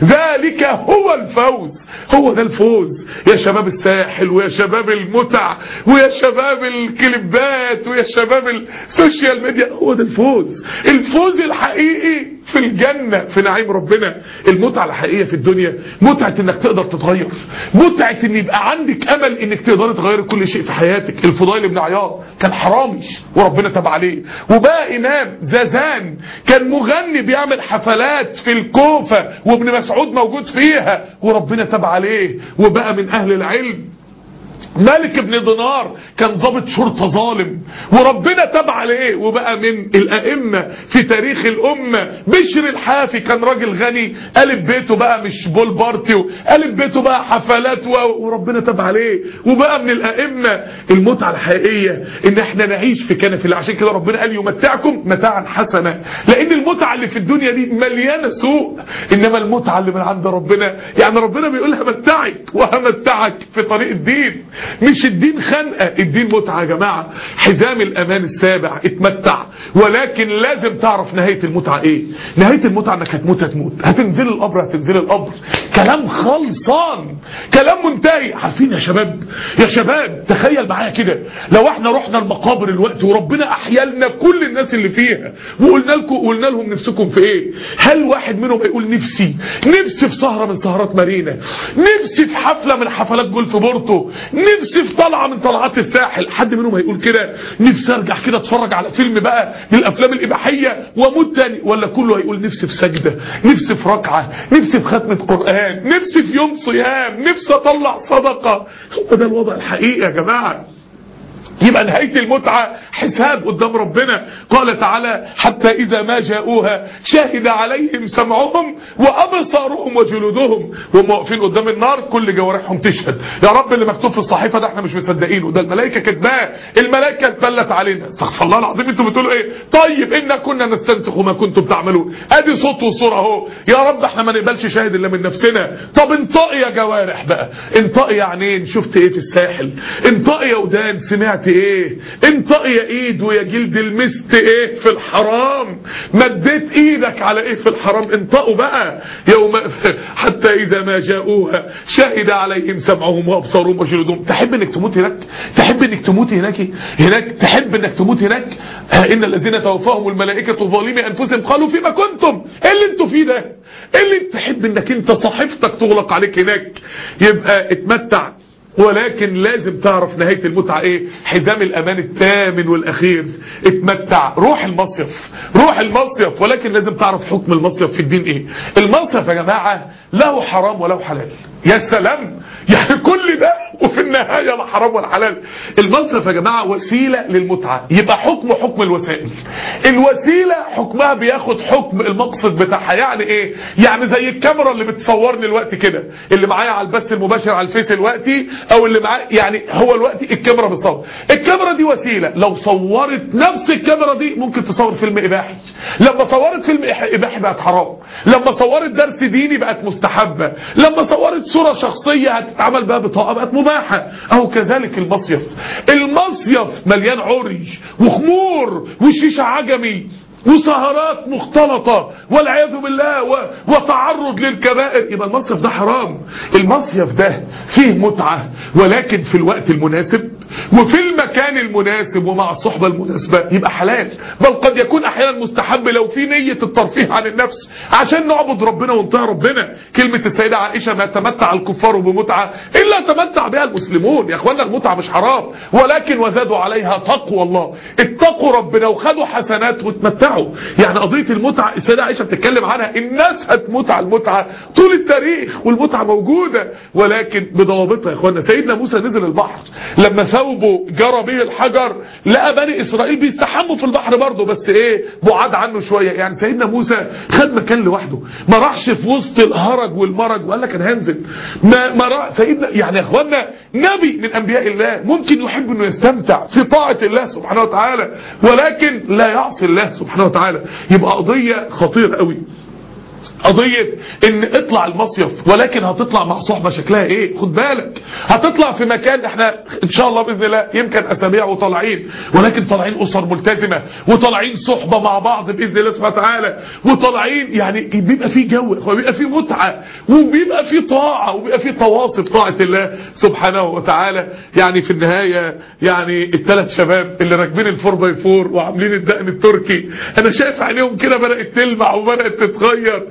ذلك هو الفوز هو ده الفوز يا شباب الساحل ويا شباب المتع ويا شباب الكليبات ويا شباب السوشيال ميديا هو ده الفوز الفوز الحقيقي في الجنة في نعيم ربنا المتعة الحقيقية في الدنيا متعة انك تقدر تتغير متعة ان يبقى عندك امل انك تقدر تغير كل شيء في حياتك الفضيل بن عياض كان حرامي وربنا تاب عليه وبقى امام زازان كان مغني بيعمل حفلات في الكوفة وابن مسعود موجود فيها وربنا تاب عليه وبقى من اهل العلم مالك بن دينار كان ضابط شرطة ظالم وربنا تاب عليه وبقى من الأئمة في تاريخ الأمة بشر الحافي كان راجل غني قلب بيته بقى مش بول بارتي قلب بيته بقى حفلات و- وربنا تاب عليه وبقى من الأئمة المتعة الحقيقية ان احنا نعيش في كنف الله عشان كده ربنا قال يمتعكم متاعا حسنا لان المتعة اللي في الدنيا دي مليانة سوء انما المتعة اللي من عند ربنا يعني ربنا بيقول همتعك وهمتعك في طريق الدين مش الدين خنقة الدين متعة يا جماعة حزام الأمان السابع اتمتع ولكن لازم تعرف نهاية المتعة ايه نهاية المتعة انك هتموت هتموت هتنزل القبر هتنزل القبر كلام خلصان كلام منتهي عارفين يا شباب يا شباب تخيل معايا كده لو احنا رحنا المقابر الوقت وربنا احيا لنا كل الناس اللي فيها وقلنا لكم قلنا لهم نفسكم في ايه هل واحد منهم هيقول نفسي نفسي في سهرة من سهرات مارينا نفسي في حفلة من حفلات جولف بورتو نفسي في طلعة من طلعات الساحل حد منهم هيقول كده نفسي ارجع كده اتفرج على فيلم بقى من الافلام الاباحية واموت تاني ولا كله هيقول نفسي في سجدة نفسي في ركعة نفسي في ختمة قرآن نفسي في يوم صيام نفسي اطلع صدقة هو ده الوضع الحقيقي يا جماعة يبقى نهاية المتعة حساب قدام ربنا قال تعالى حتى إذا ما جاءوها شهد عليهم سمعهم وأبصارهم وجلودهم وهم واقفين قدام النار كل جوارحهم تشهد يا رب اللي مكتوب في الصحيفة ده احنا مش مصدقينه ده الملائكة كاتباه الملائكة اتبلت علينا استغفر الله العظيم انتوا بتقولوا ايه طيب إنا كنا نستنسخ ما كنتم تعملون ادي صوت وصورة اهو يا رب احنا ما نقبلش شاهد الا من نفسنا طب انطقي يا جوارح بقى انطقي يا عينين شفت ايه في الساحل انطقي يا ودان سمعت ايه انطقي يا ايد ويا جلد المست ايه في الحرام مديت ايدك على ايه في الحرام انطقوا بقى يوم حتى اذا ما جاءوها شهد عليهم سمعهم وابصارهم وجلودهم تحب انك تموت هناك تحب انك تموت هناك هناك تحب انك تموت هناك ها ان الذين توفاهم الملائكه ظالمي انفسهم قالوا فيما كنتم ايه اللي انتوا فيه ده ايه اللي تحب انك انت صحيفتك تغلق عليك هناك يبقى اتمتع ولكن لازم تعرف نهاية المتعة ايه حزام الامان الثامن والاخير اتمتع روح المصيف روح المصيف ولكن لازم تعرف حكم المصيف في الدين ايه المصيف يا جماعة له حرام وله حلال يا سلام يعني كل ده وفي النهاية لا حرام ولا حلال المصيف يا جماعة وسيلة للمتعة يبقى حكمه حكم الوسائل الوسيلة حكمها بياخد حكم المقصد بتاعها يعني ايه يعني زي الكاميرا اللي بتصورني الوقت كده اللي معايا على البث المباشر على الفيس الوقتي او اللي معايا يعني هو الوقت الكاميرا بتصور الكاميرا دي وسيلة لو صورت نفس الكاميرا دي ممكن تصور فيلم اباحي لما صورت فيلم اباحي بقت حرام لما صورت درس ديني بقت مستحبة لما صورت صورة شخصية هتتعمل بها بطاقة بقت مباحة اهو كذلك المصيف المصيف مليان عري وخمور وشيشة عجمي وسهرات مختلطة والعياذ بالله و... وتعرض للكبائر يبقى المصيف ده حرام المصيف ده فيه متعة ولكن في الوقت المناسب وفي المكان المناسب ومع الصحبة المناسبة يبقى حلال بل قد يكون احيانا مستحب لو في نية الترفيه عن النفس عشان نعبد ربنا ونطيع ربنا كلمة السيدة عائشة ما تمتع الكفار بمتعة إلا تمتع بها المسلمون يا اخوانا المتعة مش حرام ولكن وزادوا عليها تقوى الله اتقوا ربنا وخدوا حسنات وتمتعوا يعني قضية المتعة السيدة عائشة بتتكلم عنها الناس هتموت على المتعة طول التاريخ والمتعة موجودة ولكن بضوابطها يا اخوانا سيدنا موسى نزل البحر لما ثوبه جرى به الحجر لقى بني اسرائيل بيستحموا في البحر برضه بس ايه بعاد عنه شوية يعني سيدنا موسى خد مكان لوحده ما راحش في وسط الهرج والمرج وقال لك انا هنزل ما ما راح سيدنا يعني يا اخوانا نبي من انبياء الله ممكن يحب انه يستمتع في طاعة الله سبحانه وتعالى ولكن لا يعصي الله سبحانه وتعالى يبقى قضية خطيرة قوي قضية ان اطلع المصيف ولكن هتطلع مع صحبة شكلها ايه خد بالك هتطلع في مكان احنا ان شاء الله باذن الله يمكن اسابيع وطالعين ولكن طالعين اسر ملتزمة وطالعين صحبة مع بعض باذن الله سبحانه وتعالى وطالعين يعني بيبقى في جو وبيبقى في متعة وبيبقى في طاعة وبيبقى في تواصل طاعة الله سبحانه وتعالى يعني في النهاية يعني الثلاث شباب اللي راكبين الفور باي فور وعاملين الدقن التركي انا شايف عينيهم كده بدأت تلمع وبدأت تتغير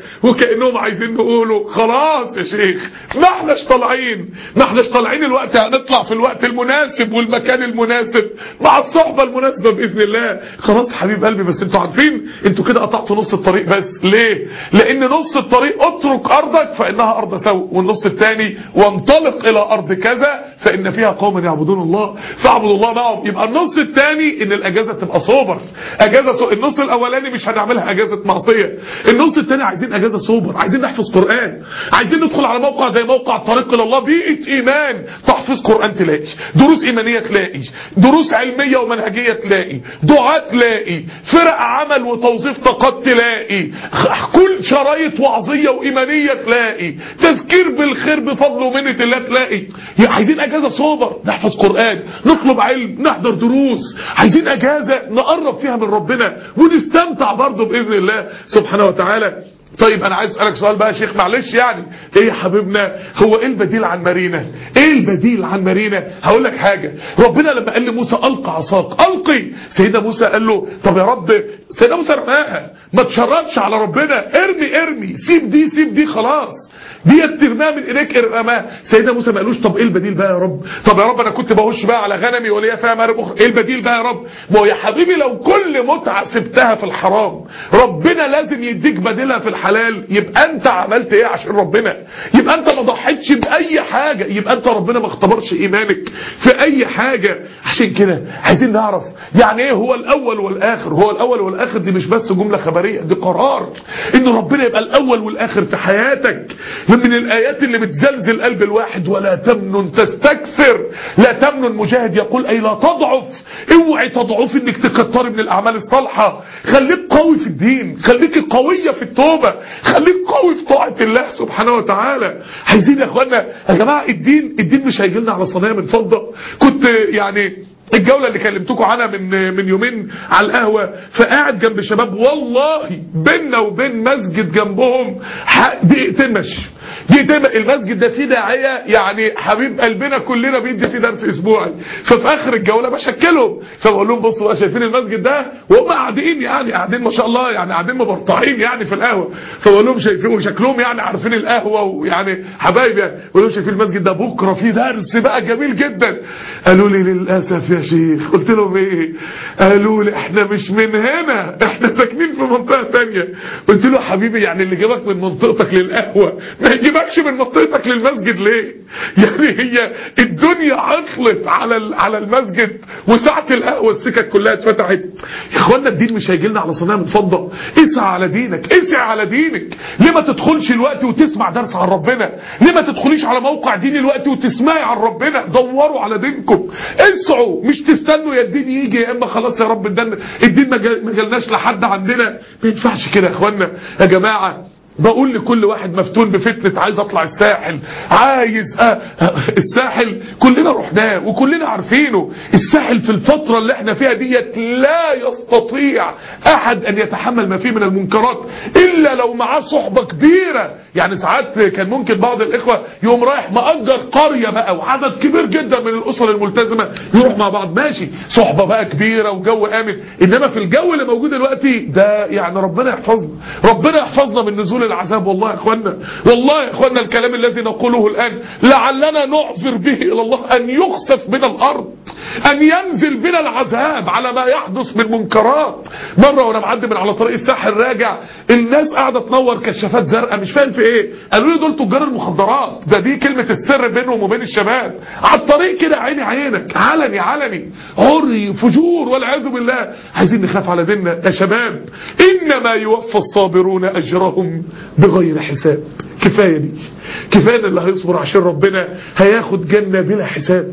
وكانهم عايزين نقولوا خلاص يا شيخ ما احناش طالعين ما احناش طالعين الوقت هنطلع في الوقت المناسب والمكان المناسب مع الصحبه المناسبه باذن الله خلاص يا حبيب قلبي بس انتوا عارفين انتوا كده قطعتوا نص الطريق بس ليه لان نص الطريق اترك ارضك فانها ارض سوء والنص الثاني وانطلق الى ارض كذا فان فيها قوم يعبدون الله فاعبدوا الله معهم يبقى النص الثاني ان الاجازه تبقى سوبر اجازه سو... النص الاولاني مش هنعملها اجازه معصيه النص الثاني عايزين اجازه سوبر عايزين نحفظ قران عايزين ندخل على موقع زي موقع الطريق الى الله بيئه ايمان تحفيظ قران تلاقي دروس ايمانيه تلاقي دروس علميه ومنهجيه تلاقي دعاء تلاقي فرق عمل وتوظيف طاقات تلاقي كل شرايط وعظيه وايمانيه تلاقي تذكير بالخير بفضل ومنه الله تلاقي عايزين اجازه سوبر نحفظ قران نطلب علم نحضر دروس عايزين اجازه نقرب فيها من ربنا ونستمتع برضه باذن الله سبحانه وتعالى طيب انا عايز اسالك سؤال بقى يا شيخ معلش يعني ايه يا حبيبنا هو ايه البديل عن مارينا ايه البديل عن مارينا هقول لك حاجه ربنا لما قال لموسى القى عصاك القي سيدنا موسى قال له طب يا رب سيدنا موسى رماها ما تشرطش على ربنا ارمي ارمي سيب دي سيب دي خلاص دي ترميها من ايديك ارماها سيدنا موسى ما قالوش طب ايه البديل بقى يا رب طب يا رب انا كنت بهش بقى على غنمي وليا فيها مارب اخرى ايه البديل بقى يا رب ما هو يا حبيبي لو كل متعه سبتها في الحرام ربنا لازم يديك بديلها في الحلال يبقى انت عملت ايه عشان ربنا يبقى انت ما ضحيتش باي حاجه يبقى انت ربنا ما اختبرش ايمانك في اي حاجه عشان كده عايزين نعرف يعني ايه هو الاول والاخر هو الاول والاخر دي مش بس جمله خبريه دي قرار ان ربنا يبقى الاول والاخر في حياتك من الآيات اللي بتزلزل قلب الواحد ولا تمنن تستكثر لا تمنن مجاهد يقول أي لا تضعف اوعي تضعف انك تكتري من الأعمال الصالحة خليك قوي في الدين خليك قوية في التوبة خليك قوي في طاعة الله سبحانه وتعالى عايزين يا اخوانا يا جماعة الدين الدين مش هيجي لنا على صينية من فضة كنت يعني الجولة اللي كلمتكم عنها من من يومين على القهوة فقاعد جنب شباب والله بيننا وبين مسجد جنبهم دقيقتين مشي دقيقتين المسجد ده فيه داعية يعني حبيب قلبنا كلنا بيدي فيه درس اسبوعي ففي اخر الجولة بشكلهم فبقول لهم بصوا بقى شايفين المسجد ده وهم قاعدين يعني قاعدين ما شاء الله يعني قاعدين مبرطعين يعني في القهوة فبقول لهم شايفين وشكلهم يعني عارفين القهوة ويعني حبايب يعني بقول لهم شايفين المسجد ده بكرة فيه درس بقى جميل جدا قالوا لي للاسف يا شيخ قلت لهم ايه قالوا لي احنا مش من هنا احنا ساكنين في منطقة تانية قلت له حبيبي يعني اللي جابك من منطقتك للقهوة ما يجيبكش من منطقتك للمسجد ليه يعني هي الدنيا عطلت على على المسجد وساعة القهوة السكك كلها اتفتحت يا اخوانا الدين مش هيجي لنا على صينية من فضة اسعى على دينك اسعى على دينك ليه ما تدخلش الوقت وتسمع درس عن ربنا ليه ما تدخليش على موقع ديني الوقت وتسمعي عن ربنا دوروا على دينكم اسعوا مش تستنوا يا الدين يجي يا اما خلاص يا رب الدين الدين ما جالناش لحد عندنا ما ينفعش كده يا اخوانا يا جماعه بقول لكل واحد مفتون بفتنة عايز اطلع الساحل عايز أه الساحل كلنا رحناه وكلنا عارفينه الساحل في الفترة اللي احنا فيها ديت لا يستطيع احد ان يتحمل ما فيه من المنكرات الا لو معاه صحبة كبيرة يعني ساعات كان ممكن بعض الاخوة يقوم رايح مأجر قرية بقى وعدد كبير جدا من الاسر الملتزمة يروح مع بعض ماشي صحبة بقى كبيرة وجو امن انما في الجو اللي موجود دلوقتي ده يعني ربنا يحفظنا ربنا يحفظنا من نزول العذاب والله يا اخوانا والله يا اخوانا الكلام الذي نقوله الآن لعلنا نعذر به إلى الله أن يخسف بنا الأرض أن ينزل بنا العذاب على ما يحدث من منكرات مرة وأنا معدي من على طريق الساحل راجع الناس قاعدة تنور كشافات زرقاء مش فاهم في إيه قالوا لي دول تجار المخدرات ده دي كلمة السر بينهم وبين الشباب على الطريق كده عيني عينك علني علني عري فجور والعياذ بالله عايزين نخاف على ديننا يا شباب إنما يوفى الصابرون أجرهم بغير حساب كفاية دي كفاية ان اللي هيصبر عشان ربنا هياخد جنة بلا حساب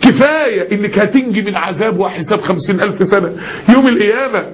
كفاية انك هتنجي من عذاب وحساب خمسين الف سنة يوم القيامة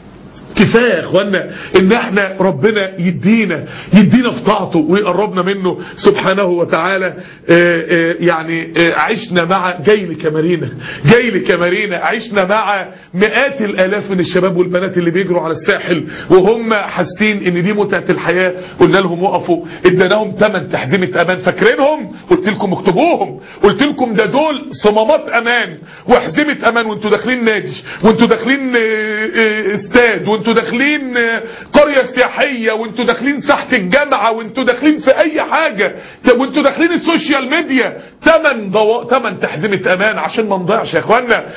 كفاية يا اخوانا ان احنا ربنا يدينا يدينا في طاعته ويقربنا منه سبحانه وتعالى آآ آآ يعني آآ عشنا مع جاي لكمارينا جاي لكمارينا عشنا مع مئات الالاف من الشباب والبنات اللي بيجروا على الساحل وهم حاسين ان دي متعة الحياة قلنا لهم وقفوا اديناهم ثمن تحزيمة امان فاكرينهم قلت لكم اكتبوهم قلت لكم ده دول صمامات امان وحزمة امان وانتوا داخلين نادي وانتوا داخلين استاد وانتوا وانتوا داخلين آه، قرية سياحية وانتوا داخلين ساحة الجامعة وانتوا داخلين في اي حاجة ت- وانتوا داخلين السوشيال ميديا تمن ضو... تمن تحزمة امان عشان ما نضيعش يا اخوانا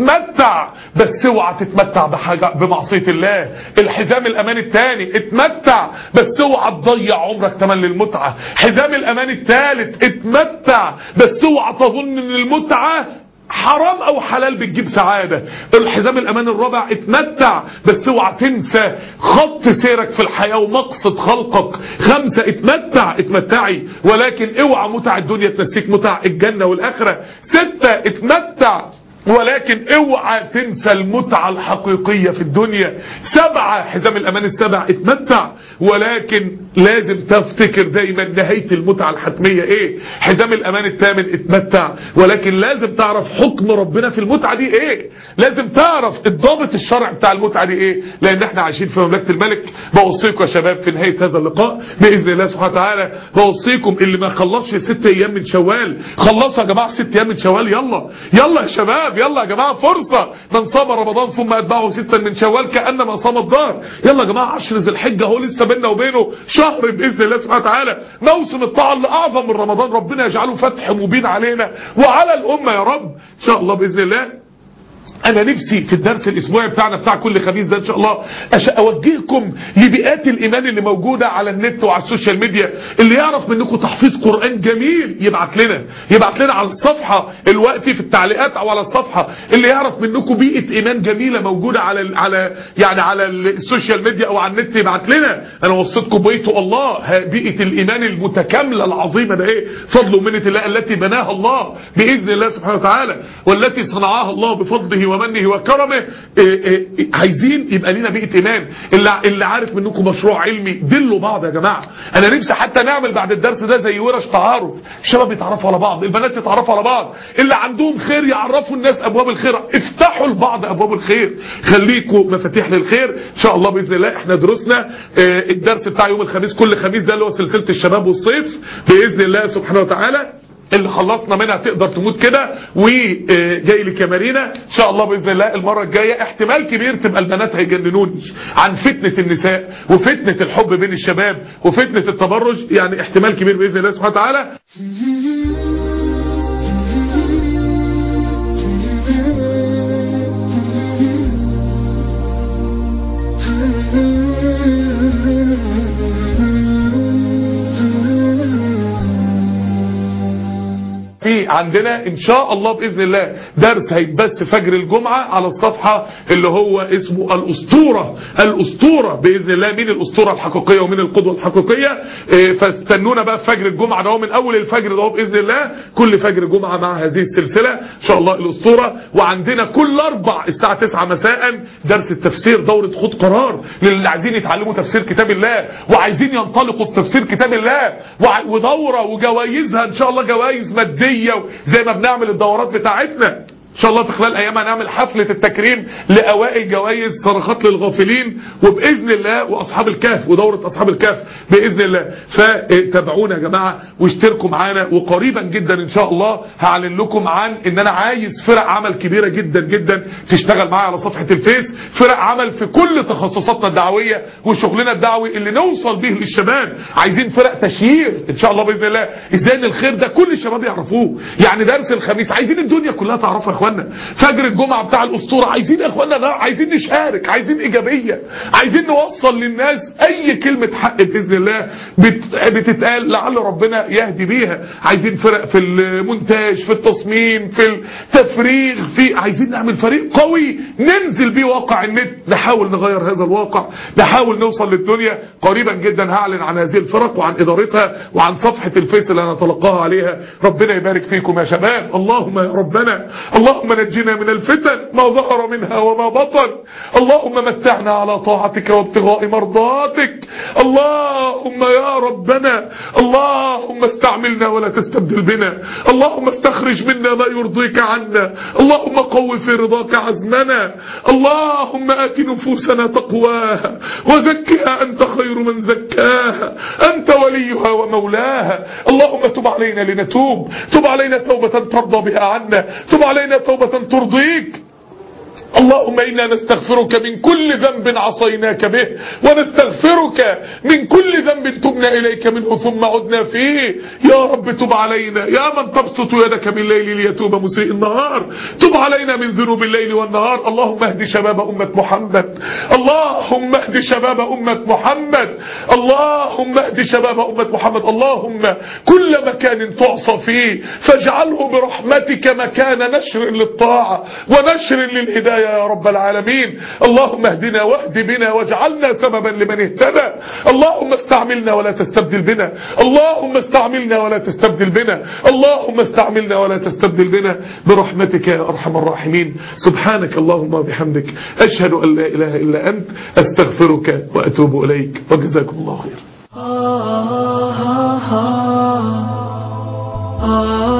اتمتع بس اوعى تتمتع بحاجة بمعصية الله الحزام الامان التاني اتمتع بس اوعى تضيع عمرك تمن للمتعة حزام الامان التالت اتمتع بس اوعى تظن ان المتعة حرام او حلال بتجيب سعادة الحزام الامان الرابع اتمتع بس اوعى تنسى خط سيرك في الحياة ومقصد خلقك خمسة اتمتع اتمتعي ولكن اوعى متع الدنيا تنسيك متع الجنة والاخرة ستة اتمتع ولكن اوعى تنسى المتعة الحقيقية في الدنيا سبعة حزام الامان السبع اتمتع ولكن لازم تفتكر دايما نهاية المتعة الحتمية ايه حزام الامان الثامن اتمتع ولكن لازم تعرف حكم ربنا في المتعة دي ايه لازم تعرف الضابط الشرع بتاع المتعة دي ايه لان احنا عايشين في مملكة الملك بوصيكم يا شباب في نهاية هذا اللقاء باذن الله سبحانه وتعالى بوصيكم اللي ما خلصش ست ايام من شوال خلصوا يا جماعة ست ايام من شوال يلا يلا يا شباب يلا يا جماعة فرصة من صام رمضان ثم اتبعه ستا من شوال كأنما صام الدهر يلا يا جماعة عشر ذي الحجة هو لسه بيننا وبينه شهر بإذن الله سبحانه وتعالى موسم الطاعة اللي أعظم من رمضان ربنا يجعله فتح مبين علينا وعلى الأمة يا رب إن شاء الله بإذن الله انا نفسي في الدرس الاسبوعي بتاعنا بتاع كل خميس ده ان شاء الله أش- اوجهكم لبيئات الايمان اللي موجوده على النت وعلى السوشيال ميديا اللي يعرف منكم تحفيظ قران جميل يبعت لنا يبعت لنا على الصفحه الوقت في التعليقات او على الصفحه اللي يعرف منكم بيئه ايمان جميله موجوده على ال- على يعني على السوشيال ميديا او على النت يبعت لنا انا وصيتكم بيته الله ها- بيئه الايمان المتكامله العظيمه ده ايه فضل ومنه الله التي بناها الله باذن الله سبحانه وتعالى والتي صنعها الله بفضله ومنه وكرمه إيه إيه إيه عايزين يبقى لينا بيئه ايمان اللي اللي عارف منكم مشروع علمي دلوا بعض يا جماعه انا نفسي حتى نعمل بعد الدرس ده زي ورش تعارف الشباب يتعرفوا على بعض البنات يتعرفوا على بعض اللي عندهم خير يعرفوا الناس ابواب الخير افتحوا لبعض ابواب الخير خليكم مفاتيح للخير ان شاء الله باذن الله احنا درسنا آه، الدرس بتاع يوم الخميس كل خميس ده اللي هو سلسله الشباب والصيف باذن الله سبحانه وتعالى اللي خلصنا منها تقدر تموت كده وجاي لك يا مارينا ان شاء الله باذن الله المره الجايه احتمال كبير تبقى البنات هيجننوني عن فتنه النساء وفتنه الحب بين الشباب وفتنه التبرج يعني احتمال كبير باذن الله سبحانه وتعالى في عندنا ان شاء الله باذن الله درس هيتبث فجر الجمعه على الصفحه اللي هو اسمه الاسطوره الاسطوره باذن الله مين الاسطوره الحقيقيه ومين القدوه الحقيقيه إيه، فاستنونا بقى في فجر الجمعه ده هو من اول الفجر ده هو باذن الله كل فجر جمعه مع هذه السلسله ان شاء الله الاسطوره وعندنا كل اربع الساعه 9 مساء درس التفسير دوره خد قرار للي عايزين يتعلموا تفسير كتاب الله وعايزين ينطلقوا في تفسير كتاب الله وع- ودوره وجوائزها ان شاء الله جوائز ماديه زي ما بنعمل الدورات بتاعتنا ان شاء الله في خلال ايام هنعمل حفلة التكريم لاوائل جوائز صرخات للغافلين وباذن الله واصحاب الكهف ودورة اصحاب الكهف باذن الله فتابعونا يا جماعة واشتركوا معانا وقريبا جدا ان شاء الله هعلن لكم عن ان انا عايز فرق عمل كبيرة جدا جدا تشتغل معايا على صفحة الفيس فرق عمل في كل تخصصاتنا الدعوية وشغلنا الدعوي اللي نوصل به للشباب عايزين فرق تشهير ان شاء الله باذن الله ازاي ان الخير ده كل الشباب يعرفوه يعني درس الخميس عايزين الدنيا كلها تعرفه يا اخوانا فجر الجمعه بتاع الاسطوره عايزين يا اخوانا لا عايزين نشارك عايزين ايجابيه عايزين نوصل للناس اي كلمه حق باذن الله بت- بتتقال لعل ربنا يهدي بيها عايزين فرق في المونتاج في التصميم في التفريغ في عايزين نعمل فريق قوي ننزل بيه واقع النت نحاول نغير هذا الواقع نحاول نوصل للدنيا قريبا جدا هعلن عن هذه الفرق وعن ادارتها وعن صفحه الفيس اللي هنتلقاها عليها ربنا يبارك فيكم يا شباب اللهم يا ربنا اللهم نجنا من الفتن ما ظهر منها وما بطن اللهم متعنا على طاعتك وابتغاء مرضاتك اللهم يا ربنا اللهم استعملنا ولا تستبدل بنا اللهم استخرج منا ما يرضيك عنا اللهم قو في رضاك عزمنا اللهم آت نفوسنا تقواها وزكها أنت خير من زكاها أنت وليها ومولاها اللهم تب علينا لنتوب تب علينا توبة ترضى بها عنا تب علينا توبة ترضيك اللهم إنا نستغفرك من كل ذنب عصيناك به ونستغفرك من كل ذنب تبنا إليك منه ثم عدنا فيه يا رب تب علينا يا من تبسط يدك من الليل ليتوب مسيء النهار تب علينا من ذنوب الليل والنهار اللهم اهد شباب أمة محمد اللهم اهد شباب أمة محمد اللهم اهد شباب أمة محمد اللهم كل مكان تعصى فيه فاجعله برحمتك مكان نشر للطاعة ونشر للهداية يا رب العالمين اللهم اهدنا واهد بنا واجعلنا سببا لمن اهتدى اللهم استعملنا ولا تستبدل بنا اللهم استعملنا ولا تستبدل بنا اللهم استعملنا ولا تستبدل بنا برحمتك يا أرحم الراحمين سبحانك اللهم وبحمدك أشهد أن لا إله إلا أنت أستغفرك وأتوب إليك وجزاكم الله خير ah, ah, ah, ah.